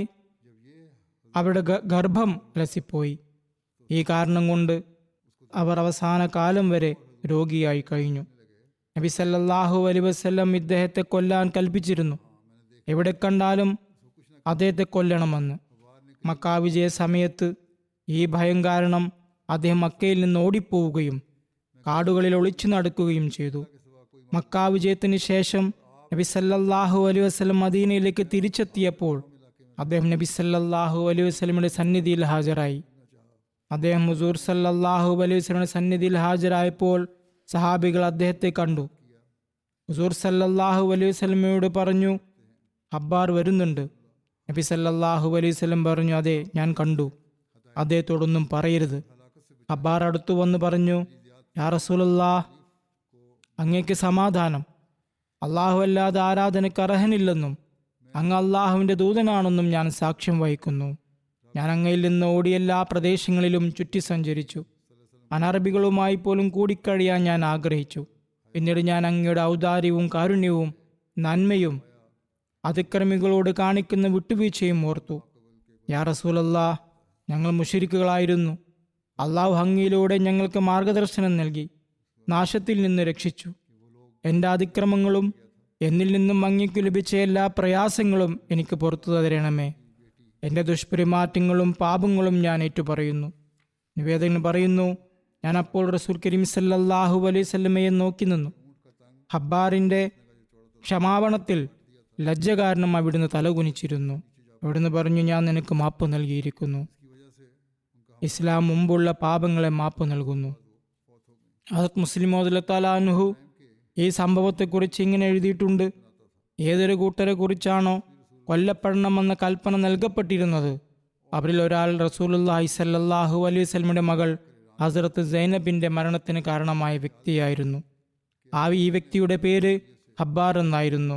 അവരുടെ ഗ- ഗർഭം ലസിപ്പോയി ഈ കാരണം കൊണ്ട് അവർ അവസാന കാലം വരെ രോഗിയായി കഴിഞ്ഞു നബി സല്ലല്ലാഹു അലൈഹി വസല്ലം ഇദ്ദേഹത്തെ കൊല്ലാൻ കൽപ്പിച്ചിരുന്നു എവിടെ കണ്ടാലും അദ്ദേഹത്തെ കൊല്ലണമെന്ന് മക്ക വിജയ സമയത്ത് ഈ ഭയം കാരണം അദ്ദേഹം മക്കയിൽ നിന്ന് ഓടിപ്പോവുകയും കാടുകളിൽ ഒളിച്ചു നടക്കുകയും ചെയ്തു മക്ക വിജയത്തിന് ശേഷം നബി സല്ലല്ലാഹു അലൈഹി വസല്ലം മദീനയിലേക്ക് തിരിച്ചെത്തിയപ്പോൾ അദ്ദേഹം നബി സല്ലല്ലാഹു അലൈഹി വസല്ലമയുടെ സന്നിധിയിൽ ഹാജരായി അദ്ദേഹം ഹുസൂർ സല്ലല്ലാഹു അലൈഹി വസല്ലമയുടെ സന്നിധിയിൽ ഹാജരായപ്പോൾ സഹാബികൾ അദ്ദേഹത്തെ കണ്ടു ഹുസൂർ സല്ലല്ലാഹു അലൈഹി വസല്ലമയോട് പറഞ്ഞു ഹബ്ബാർ വരുന്നുണ്ട് നബി സല്ലല്ലാഹു അലൈഹി വസല്ലം പറഞ്ഞു അതെ ഞാൻ കണ്ടു അദ്ദേഹത്തോടൊന്നും പറയരുത് ഹബ്ബാർ അടുത്തു വന്ന് പറഞ്ഞു യാ റസൂലല്ലാ അങ്ങേക്ക് സമാധാനം അള്ളാഹു അല്ലാതെ ആരാധനയ്ക്ക് അർഹനില്ലെന്നും അങ്ങ് അള്ളാഹുവിൻ്റെ ദൂതനാണെന്നും ഞാൻ സാക്ഷ്യം വഹിക്കുന്നു ഞാൻ അങ്ങയിൽ നിന്ന് ഓടി എല്ലാ പ്രദേശങ്ങളിലും ചുറ്റി സഞ്ചരിച്ചു അനറബികളുമായി പോലും കൂടിക്കഴിയാൻ ഞാൻ ആഗ്രഹിച്ചു പിന്നീട് ഞാൻ അങ്ങയുടെ ഔദാര്യവും കാരുണ്യവും നന്മയും അതിക്രമികളോട് കാണിക്കുന്ന വിട്ടുവീഴ്ചയും ഓർത്തു യാ റസൂലല്ലാ ഞങ്ങൾ മുഷരിക്കുകളായിരുന്നു അള്ളാഹു ഹങ്ങിയിലൂടെ ഞങ്ങൾക്ക് മാർഗദർശനം നൽകി നാശത്തിൽ നിന്ന് രക്ഷിച്ചു എൻ്റെ അതിക്രമങ്ങളും എന്നിൽ നിന്നും അങ്ങേക്ക് ലഭിച്ച എല്ലാ പ്രയാസങ്ങളും എനിക്ക് പുറത്തു തരണമേ എൻ്റെ ദുഷ്പെരുമാറ്റങ്ങളും പാപങ്ങളും ഞാൻ ഏറ്റുപറയുന്നു നിവേദകൻ പറയുന്നു ഞാൻ അപ്പോൾ റസൂൽ കരീം സല്ലല്ലാഹു അലൈഹി സ്വല്ലമയെ നോക്കി നിന്നു ഹബ്ബാറിൻ്റെ ക്ഷമാപണത്തിൽ ലജ്ജ കാരണം അവിടുന്ന് തലകുനിച്ചിരുന്നു അവിടുന്ന് പറഞ്ഞു ഞാൻ നിനക്ക് മാപ്പ് നൽകിയിരിക്കുന്നു ഇസ്ലാം മുമ്പുള്ള പാപങ്ങളെ മാപ്പ് നൽകുന്നു ഹസത്ത് മുസ്ലിം മോദലത്താലാനുഹു ഈ സംഭവത്തെക്കുറിച്ച് ഇങ്ങനെ എഴുതിയിട്ടുണ്ട് ഏതൊരു കൂട്ടരെ കുറിച്ചാണോ കൊല്ലപ്പെടണമെന്ന കൽപ്പന നൽകപ്പെട്ടിരുന്നത് അവരിൽ ഒരാൾ റസൂലുല്ലാഹി സല്ലല്ലാഹു അലൈഹി വസല്ലമയുടെ മകൾ ഹസ്രത്ത് സൈനബിന്റെ മരണത്തിന് കാരണമായ വ്യക്തിയായിരുന്നു ആ ഈ വ്യക്തിയുടെ പേര് ഹബ്ബാർ എന്നായിരുന്നു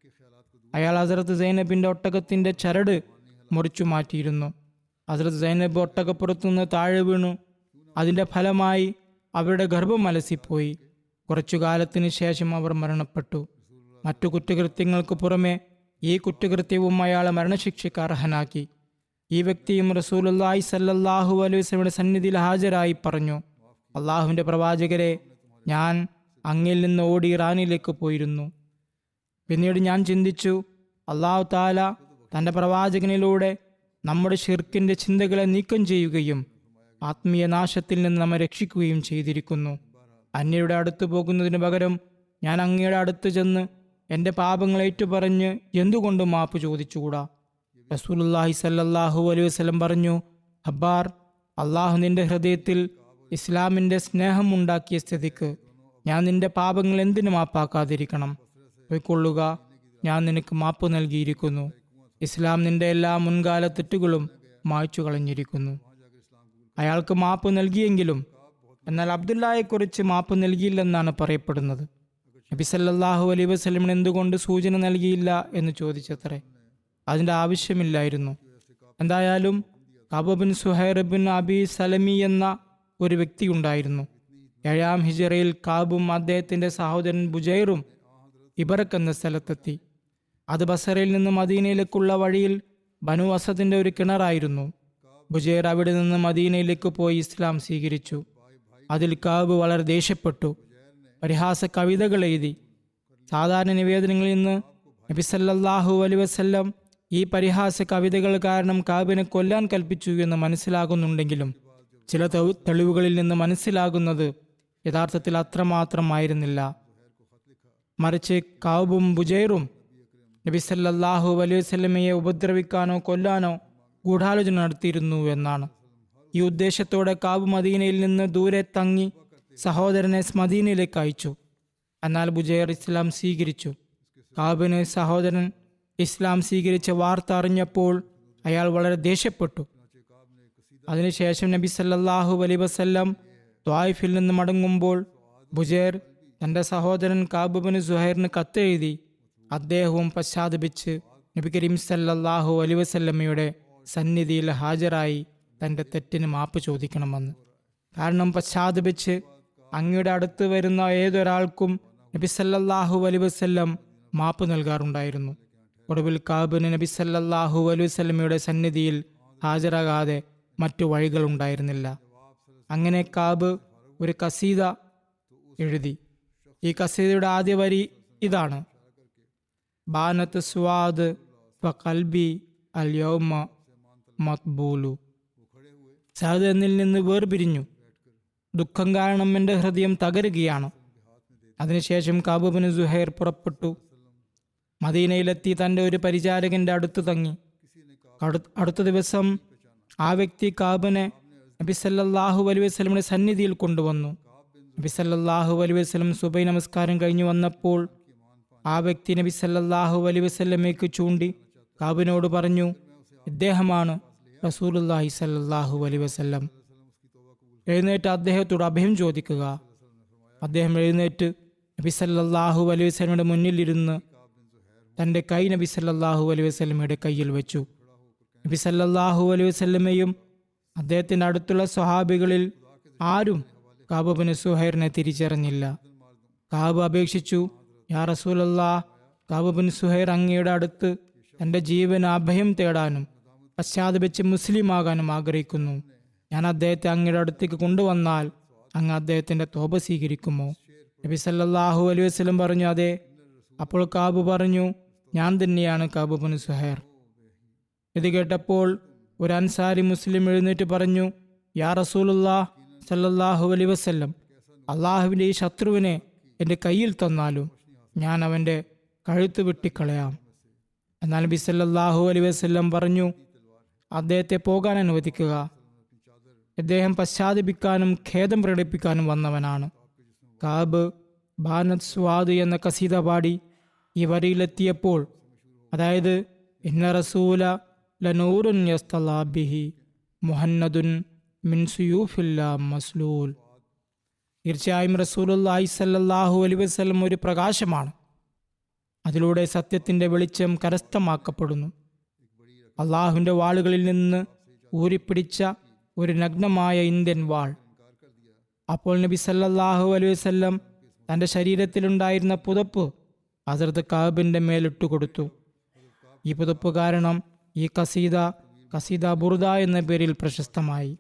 അയാൾ ഹസ്രത്ത് സൈനബിന്റെ ഒട്ടകത്തിന്റെ ചരട് മുറിച്ചു മാറ്റിയിരുന്നു ഹസ്രത്ത് സൈനബ് ഒട്ടകപ്പുറത്തുനിന്ന് താഴെ വീണു അതിന്റെ ഫലമായി അവരുടെ ഗർഭം അലസിപ്പോയി കുറച്ചു കാലത്തിന് ശേഷം അവർ മരണപ്പെട്ടു മറ്റു കുറ്റകൃത്യങ്ങൾക്ക് പുറമെ ഈ കുറ്റകൃത്യവും അയാളെ മരണശിക്ഷയ്ക്ക് അർഹനാക്കി ഈ വ്യക്തിയും റസൂലുല്ലാഹി സല്ലല്ലാഹു അലൈഹി വസല്ലമയുടെ സന്നിധിയിൽ ഹാജരായി പറഞ്ഞു അള്ളാഹുവിൻ്റെ പ്രവാചകരെ ഞാൻ അങ്ങിൽ നിന്ന് ഓടി ഇറാനിലേക്ക് പോയിരുന്നു പിന്നീട് ഞാൻ ചിന്തിച്ചു അള്ളാഹു താല തൻ്റെ പ്രവാചകനിലൂടെ നമ്മുടെ ഷിർക്കിൻ്റെ ചിന്തകളെ നീക്കം ചെയ്യുകയും ആത്മീയ നാശത്തിൽ നിന്ന് നമ്മെ രക്ഷിക്കുകയും ചെയ്തിരിക്കുന്നു അന്യരുടെ അടുത്ത് പോകുന്നതിന് പകരം ഞാൻ അങ്ങയുടെ അടുത്ത് ചെന്ന് എൻ്റെ പാപങ്ങൾ ഏറ്റുപറഞ്ഞ് എന്തുകൊണ്ട് മാപ്പ് ചോദിച്ചുകൂടാ റസൂലുല്ലാഹി സല്ലല്ലാഹു അലൈഹി വസല്ലം പറഞ്ഞു ഹബ്ബാർ അള്ളാഹു നിന്റെ ഹൃദയത്തിൽ ഇസ്ലാമിൻ്റെ സ്നേഹം ഉണ്ടാക്കിയ സ്ഥിതിക്ക് ഞാൻ നിന്റെ പാപങ്ങൾ എന്തിനു മാപ്പാക്കാതിരിക്കണം പോയിക്കൊള്ളുക ഞാൻ നിനക്ക് മാപ്പ് നൽകിയിരിക്കുന്നു ഇസ്ലാം നിന്റെ എല്ലാ മുൻകാല തെറ്റുകളും മായ്ച്ചു കളഞ്ഞിരിക്കുന്നു അയാൾക്ക് മാപ്പ് നൽകിയെങ്കിലും എന്നാൽ അബ്ദുല്ലായെക്കുറിച്ച് മാപ്പ് നൽകിയില്ലെന്നാണ് പറയപ്പെടുന്നത് നബി സല്ലല്ലാഹു അലൈഹി വസല്ലമിന് എന്തുകൊണ്ട് സൂചന നൽകിയില്ല എന്ന് ചോദിച്ചത്രേ അതിൻ്റെ ആവശ്യമില്ലായിരുന്നു എന്തായാലും Kab bin Zuhair bin Abi Salma എന്ന ഒരു വ്യക്തിയുണ്ടായിരുന്നു ഏഴാം ഹിജറയിൽ കാബും അദ്ദേഹത്തിൻ്റെ സഹോദരൻ ബുജൈറും ഇബറക്ക് എന്ന സ്ഥലത്തെത്തി അത് ബസറയിൽ നിന്ന് മദീനയിലേക്കുള്ള വഴിയിൽ ബനു അസദിൻ്റെ ഒരു കിണറായിരുന്നു ബുജൈർ അവിടെ നിന്ന് മദീനയിലേക്ക് പോയി ഇസ്ലാം സ്വീകരിച്ചു അതിൽ കാബ് വളരെ ദേഷ്യപ്പെട്ടു പരിഹാസ കവിതകൾ എഴുതി സാധാരണ നിവേദനങ്ങളിൽ നിന്ന് നബി സല്ലല്ലാഹു അലൈഹി വസല്ലം ഈ പരിഹാസ കവിതകൾ കാരണം കാബിനെ കൊല്ലാൻ കൽപ്പിച്ചു എന്ന് മനസ്സിലാകുന്നുണ്ടെങ്കിലും ചില തെളി- തെളിവുകളിൽ നിന്ന് മനസ്സിലാകുന്നത് യഥാർത്ഥത്തിൽ അത്രമാത്രമായിരുന്നില്ല മറിച്ച് കാബും ബുജൈറും നബി സല്ലല്ലാഹു അലൈഹി വസല്ലമയെ ഉപദ്രവിക്കാനോ കൊല്ലാനോ ഗൂഢാലോചന നടത്തിയിരുന്നു എന്നാണ് ഈ ഉദ്ദേശത്തോടെ കാബ് മദീനയിൽ നിന്ന് ദൂരെ തങ്ങി സഹോദരനെ മദീനയിലേക്ക് അയച്ചു എന്നാൽ ബുജൈർ ഇസ്ലാം സ്വീകരിച്ചു കാബിന് സഹോദരൻ ഇസ്ലാം സ്വീകരിച്ച വാർത്ത അറിഞ്ഞപ്പോൾ അയാൾ വളരെ ദേഷ്യപ്പെട്ടു അതിനുശേഷം നബി സല്ലല്ലാഹു അലൈഹി വസല്ലം ത്വായിഫിൽ നിന്ന് മടങ്ങുമ്പോൾ ബുജൈർ തന്റെ സഹോദരൻ കാബുബിന് സുഹൈറിന് കത്തെഴുതി അദ്ദേഹവും പശ്ചാത്തപിച്ച് നബി കരീം സല്ലല്ലാഹു അലൈഹി വസല്ലമയുടെ സന്നിധിയിൽ ഹാജരായി തന്റെ തെറ്റിന് മാപ്പ് ചോദിക്കണമെന്ന് കാരണം പശ്ചാത്തപിച്ച് അങ്ങയുടെ അടുത്ത് വരുന്ന ഏതൊരാൾക്കും നബി സല്ലല്ലാഹു അലൈഹി വസല്ലം മാപ്പ് നൽകാറുണ്ടായിരുന്നു ഒടുവിൽ കാബിന് നബി സല്ലല്ലാഹു അലൈഹി വസല്ലമയുടെ സന്നിധിയിൽ ഹാജരാകാതെ മറ്റു വഴികളുണ്ടായിരുന്നില്ല അങ്ങനെ കാബ് ഒരു കസീത എഴുതി ഈ കസീതയുടെ ആദ്യ വരി ഇതാണ് ബാനത്ത് സ്വാദ് കൽബി അൽ യൗമ മത്ബൂലു സഹദ് എന്നിൽ നിന്ന് വേർപിരിഞ്ഞു ദുഃഖം കാരണം എൻ്റെ ഹൃദയം തകരുകയാണ് അതിനുശേഷം കാബുബിന് സുഹൈർ പുറപ്പെട്ടു മദീനയിലെത്തി തൻ്റെ ഒരു പരിചാരകന്റെ അടുത്ത് തങ്ങി അടു- അടുത്ത ദിവസം ആ വ്യക്തി കാബിനെ നബി സല്ലല്ലാഹു അലൈഹി വസല്ലമയുടെ സന്നിധിയിൽ കൊണ്ടുവന്നു നബി സല്ലല്ലാഹു അലൈഹി വസല്ലം സുബൈ നമസ്കാരം കഴിഞ്ഞു വന്നപ്പോൾ ആ വ്യക്തി നബി സല്ലല്ലാഹു അലൈഹി വസല്ലമയ്ക്ക് ചൂണ്ടി കാബിനോട് പറഞ്ഞു ഇദ്ദേഹമാണ് റസൂലുള്ളാഹി സല്ലല്ലാഹു അലൈഹി വസല്ലം എഴുന്നേറ്റ് അദ്ദേഹത്തോട് അഭയം ചോദിക്കുക അദ്ദേഹം എഴുന്നേറ്റ് നബി സല്ലല്ലാഹു അലൈഹി വസല്ലമയുടെ മുന്നിലിരുന്ന് തൻ്റെ കൈ നബി സല്ലല്ലാഹു അലൈഹി വസല്ലമയുടെ കയ്യിൽ വെച്ചു നബി സല്ലല്ലാഹു അലൈഹി വസല്ലമയും അദ്ദേഹത്തിൻ്റെ അടുത്തുള്ള സ്വഹാബികളിൽ ആരും കാബുബിന് സുഹൈറിനെ തിരിച്ചറിഞ്ഞില്ല കാബ് അപേക്ഷിച്ചു യാ റസൂലല്ലാ കാബുബിൻ സുഹൈർ അങ്ങയുടെ അടുത്ത് തൻ്റെ ജീവന് അഭയം തേടാനും പശ്ചാത്തപിച്ച് മുസ്ലിം ആകാനും ആഗ്രഹിക്കുന്നു ഞാൻ അദ്ദേഹത്തെ അങ്ങയുടെ അടുത്തേക്ക് കൊണ്ടുവന്നാൽ അങ്ങ് അദ്ദേഹത്തിൻ്റെ തോപ സ്വീകരിക്കുമോ നബി സല്ലല്ലാഹു അലൈഹി വസല്ലം പറഞ്ഞു അതെ അപ്പോൾ കാബ് പറഞ്ഞു ഞാൻ തന്നെയാണ് കാബുബിൻ സുഹൈർ ഇത് കേട്ടപ്പോൾ ഒരു അൻസാരി മുസ്ലിം എഴുന്നേറ്റ് പറഞ്ഞു യാ റസൂലുല്ലാ സല്ലല്ലാഹു അലൈഹി വസല്ലം അള്ളാഹുവിൻ്റെ ഈ ശത്രുവിനെ എൻ്റെ കയ്യിൽ തന്നാലും ഞാൻ അവൻ്റെ കഴുത്ത് വെട്ടിക്കളയാം എന്നാൽ നബി സല്ലല്ലാഹു അലൈഹി വസല്ലം പറഞ്ഞു അദ്ദേഹത്തെ പോകാൻ അനുവദിക്കുക ഇദ്ദേഹം പശ്ചാത്തപിക്കാനും ഖേദം പ്രകടിപ്പിക്കാനും വന്നവനാണ് കാബ് ബാനത് സ്വാദ് എന്ന കസീത പാടി ഈ വരിയിലെത്തിയപ്പോൾ അതായത് ഇന്ന റസൂല ലനൂറുൻ യസ്തലാബിഹി മുഹന്നദുൻ മിൻ സുയൂഫില്ല മസ്ലൂൽ തീർച്ചയായും റസൂലുള്ളാഹി സല്ലല്ലാഹു അലൈഹി വസല്ലം ഒരു പ്രകാശമാണ് അതിലൂടെ സത്യത്തിന്റെ വെളിച്ചം കരസ്ഥമാക്കപ്പെടുന്നു അള്ളാഹുവിൻ്റെ വാളുകളിൽ നിന്ന് ഊരിപ്പിടിച്ച ഒരു നഗ്നമായ ഇന്ത്യൻ വാൾ അപ്പോൾ നബി സല്ലല്ലാഹു അലൈഹി വസല്ലം തൻ്റെ ശരീരത്തിലുണ്ടായിരുന്ന പുതപ്പ് ഹസരത്ത് കാബിൻ്റെ മേലിട്ട് കൊടുത്തു ഈ പുതപ്പ് കാരണം ഈ കസീദ കസീദ ബുർദ എന്ന പേരിൽ പ്രശസ്തമായി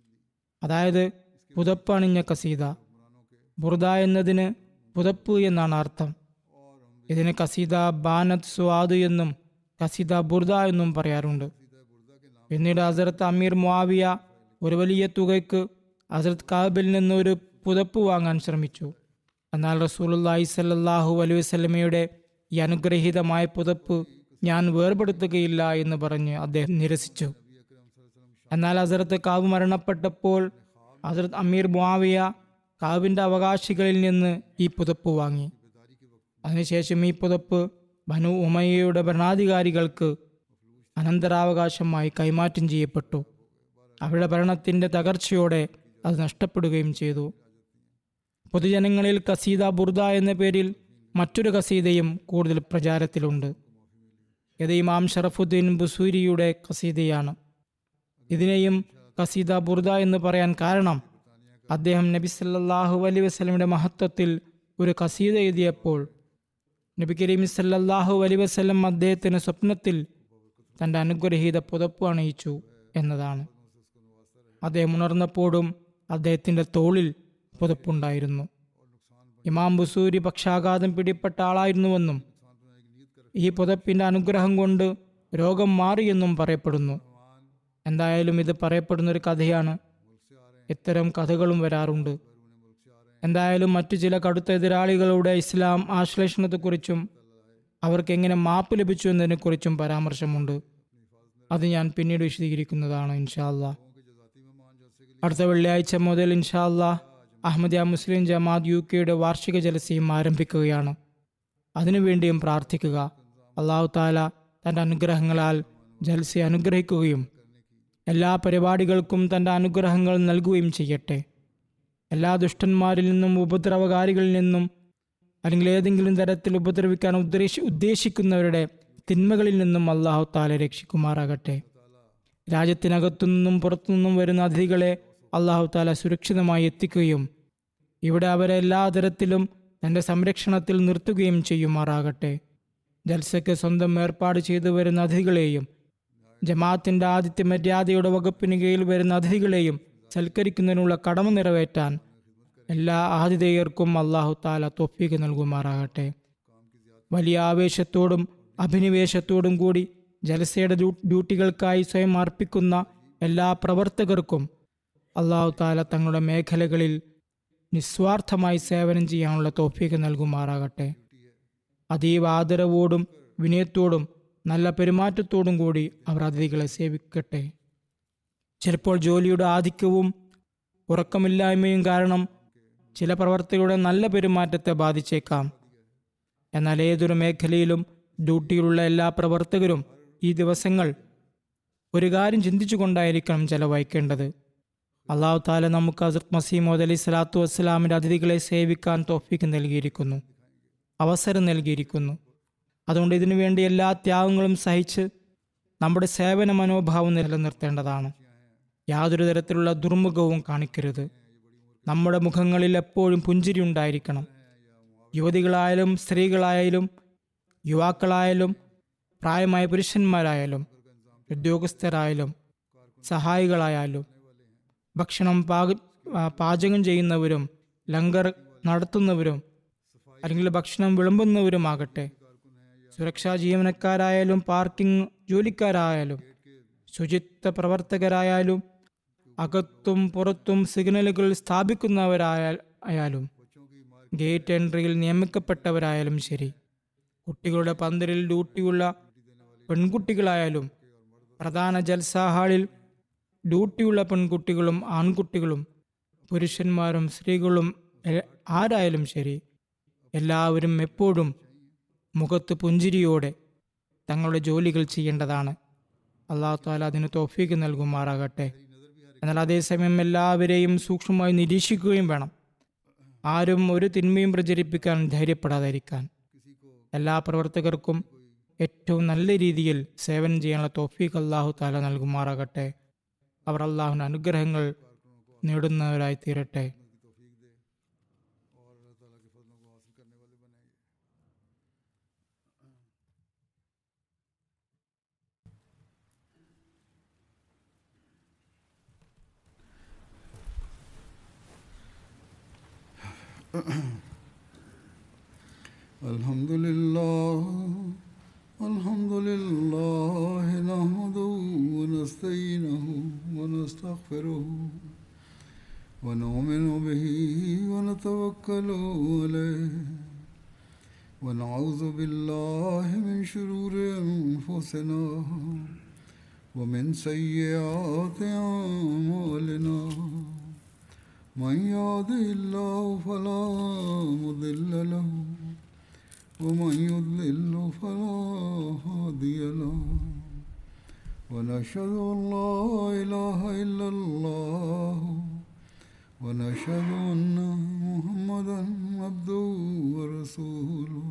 അതായത് പുതപ്പ് അണിഞ്ഞ കസീദ ബുർദ എന്നതിന് പുതപ്പ് എന്നാണ് അർത്ഥം ഇതിന് കസീദ ബാനത് സ്വാദ് എന്നും കസീദ ബുർദ എന്നും പറയാറുണ്ട് പിന്നീട് ഹസരത്ത് അമീർ മുആവിയ ഒരു വലിയ തുകയ്ക്ക് ഹസരത്ത് കാബിൽ നിന്ന് ഒരു പുതപ്പ് വാങ്ങാൻ ശ്രമിച്ചു എന്നാൽ റസൂലുള്ളാഹി സല്ലല്ലാഹു അലൈഹി വസല്ലമയുടെ ഈ അനുഗ്രഹീതമായ പുതപ്പ് ഞാൻ വേർപെടുത്തുകയില്ല എന്ന് പറഞ്ഞ് അദ്ദേഹം നിരസിച്ചു എന്നാൽ ഹസരത്ത് കാബ് മരണപ്പെട്ടപ്പോൾ ഹസരത്ത് അമീർ മുആവിയ കാബിൻ്റെ അവകാശികളിൽ നിന്ന് ഈ പുതപ്പ് വാങ്ങി അതിനുശേഷം ഈ പുതപ്പ് ബനു ഉമയ്യയുടെ ഭരണാധികാരികൾക്ക് അനന്തരാവകാശമായി കൈമാറ്റം ചെയ്യപ്പെട്ടു അവരുടെ ഭരണത്തിൻ്റെ തകർച്ചയോടെ അത് നഷ്ടപ്പെടുകയും ചെയ്തു പൊതുജനങ്ങളിൽ കസീദ ബുർദ എന്ന പേരിൽ മറ്റൊരു കസീദയും കൂടുതൽ പ്രചാരത്തിലുണ്ട് ഇത് ഇമാം ഷറഫുദ്ദീൻ ബുസൂരിയുടെ കസീദയാണ് ഇതിനെയും കസീദ ബുർദ എന്ന് പറയാൻ കാരണം അദ്ദേഹം നബി സല്ലല്ലാഹു അലൈഹി വസല്ലമയുടെ മഹത്വത്തിൽ ഒരു കസീദ എഴുതിയപ്പോൾ നബി കരീം സല്ലല്ലാഹു അലൈഹി വസല്ലം അദ്ദേഹത്തിന് സ്വപ്നത്തിൽ തൻ്റെ അനുഗ്രഹീത പുതപ്പ് അണിയിച്ചു എന്നതാണ് അദ്ദേഹം ഉണർന്നപ്പോഴും അദ്ദേഹത്തിൻ്റെ തോളിൽ പുതപ്പുണ്ടായിരുന്നു ഇമാം ബുസൂരി പക്ഷാഘാതം പിടിപ്പെട്ട ആളായിരുന്നുവെന്നും ഈ പുതപ്പിൻ്റെ അനുഗ്രഹം കൊണ്ട് രോഗം മാറിയെന്നും പറയപ്പെടുന്നു എന്തായാലും ഇത് പറയപ്പെടുന്ന ഒരു കഥയാണ് ഇത്തരം കഥകളും വരാറുണ്ട് എന്തായാലും മറ്റു ചില കടുത്ത എതിരാളികളുടെ ഇസ്ലാം ആശ്ലേഷണത്തെക്കുറിച്ചും അവർക്ക് എങ്ങനെ മാപ്പ് ലഭിച്ചു എന്നതിനെക്കുറിച്ചും പരാമർശമുണ്ട് അത് ഞാൻ പിന്നീട് വിശദീകരിക്കുന്നതാണ് ഇൻഷാല്ല അടുത്ത വെള്ളിയാഴ്ച മുതൽ ഇൻഷാല്ല അഹമ്മദിയ മുസ്ലിം ജമാഅത്ത് യു കെയുടെ വാർഷിക ജലസയും ആരംഭിക്കുകയാണ് അതിനുവേണ്ടിയും പ്രാർത്ഥിക്കുക അള്ളാഹു താല തൻ്റെ അനുഗ്രഹങ്ങളാൽ ജൽസയെ അനുഗ്രഹിക്കുകയും എല്ലാ പരിപാടികൾക്കും തൻ്റെ അനുഗ്രഹങ്ങൾ നൽകുകയും ചെയ്യട്ടെ എല്ലാ ദുഷ്ടന്മാരിൽ നിന്നും ഉപദ്രവകാരികളിൽ നിന്നും അല്ലെങ്കിൽ ഏതെങ്കിലും തരത്തിൽ ഉപദ്രവിക്കാൻ ഉദ്ദേശി ഉദ്ദേശിക്കുന്നവരുടെ തിന്മകളിൽ നിന്നും അള്ളാഹു താല രക്ഷിക്കുമാറാകട്ടെ രാജ്യത്തിനകത്തു നിന്നും പുറത്തുനിന്നും വരുന്ന അതിഥികളെ അള്ളാഹു താല സുരക്ഷിതമായി എത്തിക്കുകയും ഇവിടെ അവരെ എല്ലാ തരത്തിലും തൻ്റെ സംരക്ഷണത്തിൽ നിർത്തുകയും ചെയ്യുമാറാകട്ടെ ജൽസയ്ക്ക് സ്വന്തം ഏർപ്പാട് ചെയ്തു വരുന്ന അതിഥികളെയും ജമാഅത്തിന്റെ ആദിത്യ മര്യാദയുടെ വകുപ്പിന് കീഴിൽ വരുന്ന അതിഥികളെയും സൽക്കരിക്കുന്നതിനുള്ള കടമ നിറവേറ്റാൻ എല്ലാ ആതിഥേയർക്കും അള്ളാഹു താല തൊഫീക്ക് നൽകുമാറാകട്ടെ വലിയ ആവേശത്തോടും അഭിനിവേശത്തോടും കൂടി ജലസയുടെ ഡ്യൂ- ഡ്യൂട്ടികൾക്കായി സ്വയം അർപ്പിക്കുന്ന എല്ലാ പ്രവർത്തകർക്കും അള്ളാഹു താല തങ്ങളുടെ മേഖലകളിൽ നിസ്വാർത്ഥമായി സേവനം ചെയ്യാനുള്ള തോഫീക്ക് നൽകുമാറാകട്ടെ അതീവ ആദരവോടും വിനയത്തോടും നല്ല പെരുമാറ്റത്തോടും കൂടി അവർ അതിഥികളെ സേവിക്കട്ടെ ചിലപ്പോൾ ജോലിയുടെ ആധിക്യവും ഉറക്കമില്ലായ്മയും കാരണം ചില പ്രവർത്തികളുടെ നല്ല പെരുമാറ്റത്തെ ബാധിച്ചേക്കാം എന്നാൽ ഏതൊരു മേഖലയിലും ഡ്യൂട്ടിയിലുള്ള എല്ലാ പ്രവർത്തകരും ഈ ദിവസങ്ങൾ ഒരു കാര്യം ചിന്തിച്ചുകൊണ്ടായിരിക്കണം ചെലവഴിക്കേണ്ടത് അള്ളാഹു താല നമുക്ക് ഹസരത് മസീമോദ് അലി സ്വലാത്തു വസ്സലാമിൻ്റെ അതിഥികളെ സേവിക്കാൻ തോഫിക്ക് നൽകിയിരിക്കുന്നു അവസരം നൽകിയിരിക്കുന്നു അതുകൊണ്ട് ഇതിനു വേണ്ടി എല്ലാ ത്യാഗങ്ങളും സഹിച്ച് നമ്മുടെ സേവന മനോഭാവം നിലനിർത്തേണ്ടതാണ് യാതൊരു തരത്തിലുള്ള ദുർമുഖവും കാണിക്കരുത് നമ്മുടെ മുഖങ്ങളിൽ എപ്പോഴും പുഞ്ചിരി ഉണ്ടായിരിക്കണം യുവതികളായാലും സ്ത്രീകളായാലും യുവാക്കളായാലും പ്രായമായ പുരുഷന്മാരായാലും ഉദ്യോഗസ്ഥരായാലും സഹായികളായാലും ഭക്ഷണം പാക ആ, പാചകം ചെയ്യുന്നവരും ലങ്കർ നടത്തുന്നവരും അല്ലെങ്കിൽ ഭക്ഷണം വിളമ്പുന്നവരുമാകട്ടെ സുരക്ഷാ ജീവനക്കാരായാലും പാർക്കിംഗ് ജോലിക്കാരായാലും ശുചിത്വ പ്രവർത്തകരായാലും അകത്തും പുറത്തും സിഗ്നലുകൾ സ്ഥാപിക്കുന്നവരായാലും ഗേറ്റ് എൻട്രിയിൽ നിയമിക്കപ്പെട്ടവരായാലും ശരി കുട്ടികളുടെ പന്തലിൽ ഡ്യൂട്ടിയുള്ള പെൺകുട്ടികളായാലും പ്രധാന ജൽസാ ഹാളിൽ ഡ്യൂട്ടിയുള്ള പെൺകുട്ടികളും ആൺകുട്ടികളും പുരുഷന്മാരും സ്ത്രീകളും എ- ആരായാലും ശരി എല്ലാവരും എപ്പോഴും മുഖത്ത് പുഞ്ചിരിയോടെ തങ്ങളുടെ ജോലികൾ ചെയ്യേണ്ടതാണ് അള്ളാഹു താല അതിന് തോഫീക്ക് നൽകുമാറാകട്ടെ എന്നാൽ അതേസമയം എല്ലാവരെയും സൂക്ഷ്മമായി നിരീക്ഷിക്കുകയും വേണം ആരും ഒരു തിന്മയും പ്രചരിപ്പിക്കാൻ ധൈര്യപ്പെടാതിരിക്കാൻ എല്ലാ പ്രവർത്തകർക്കും ഏറ്റവും നല്ല രീതിയിൽ സേവനം ചെയ്യാനുള്ള തോഫീക്ക് അള്ളാഹു താല നൽകുമാറാകട്ടെ അവർ അള്ളാഹുവിൻ്റെ അനുഗ്രഹങ്ങൾ നേടുന്നവരായി തീരട്ടെ الحمد لله الحمد لله نحمده ونستعينه ونستغفره ونؤمن به ونتوكل عليه ونعوذ بالله من شرور أنفسنا ومن سيئات أعمالنا من يهده الله فلا مضل له ومن يضلل فلا هادي له ونشهد ان لا اله الا الله ونشهد ان محمدا عبده ورسوله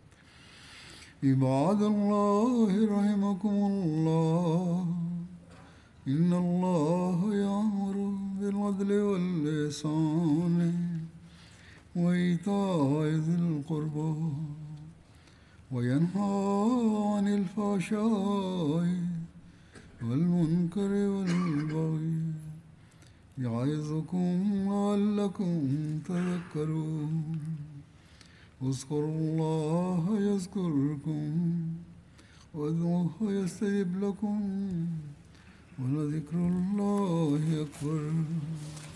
عباد الله رحمكم الله إن الله يأمر بالعدل والإحسان وإيتاء ذي القربى وينهى عن الفحشاء والمنكر والبغي يعظكم لعلكم تذكرون اذكروا الله يذكركم وادعوه يستجب لكم ولذكر الله أكبر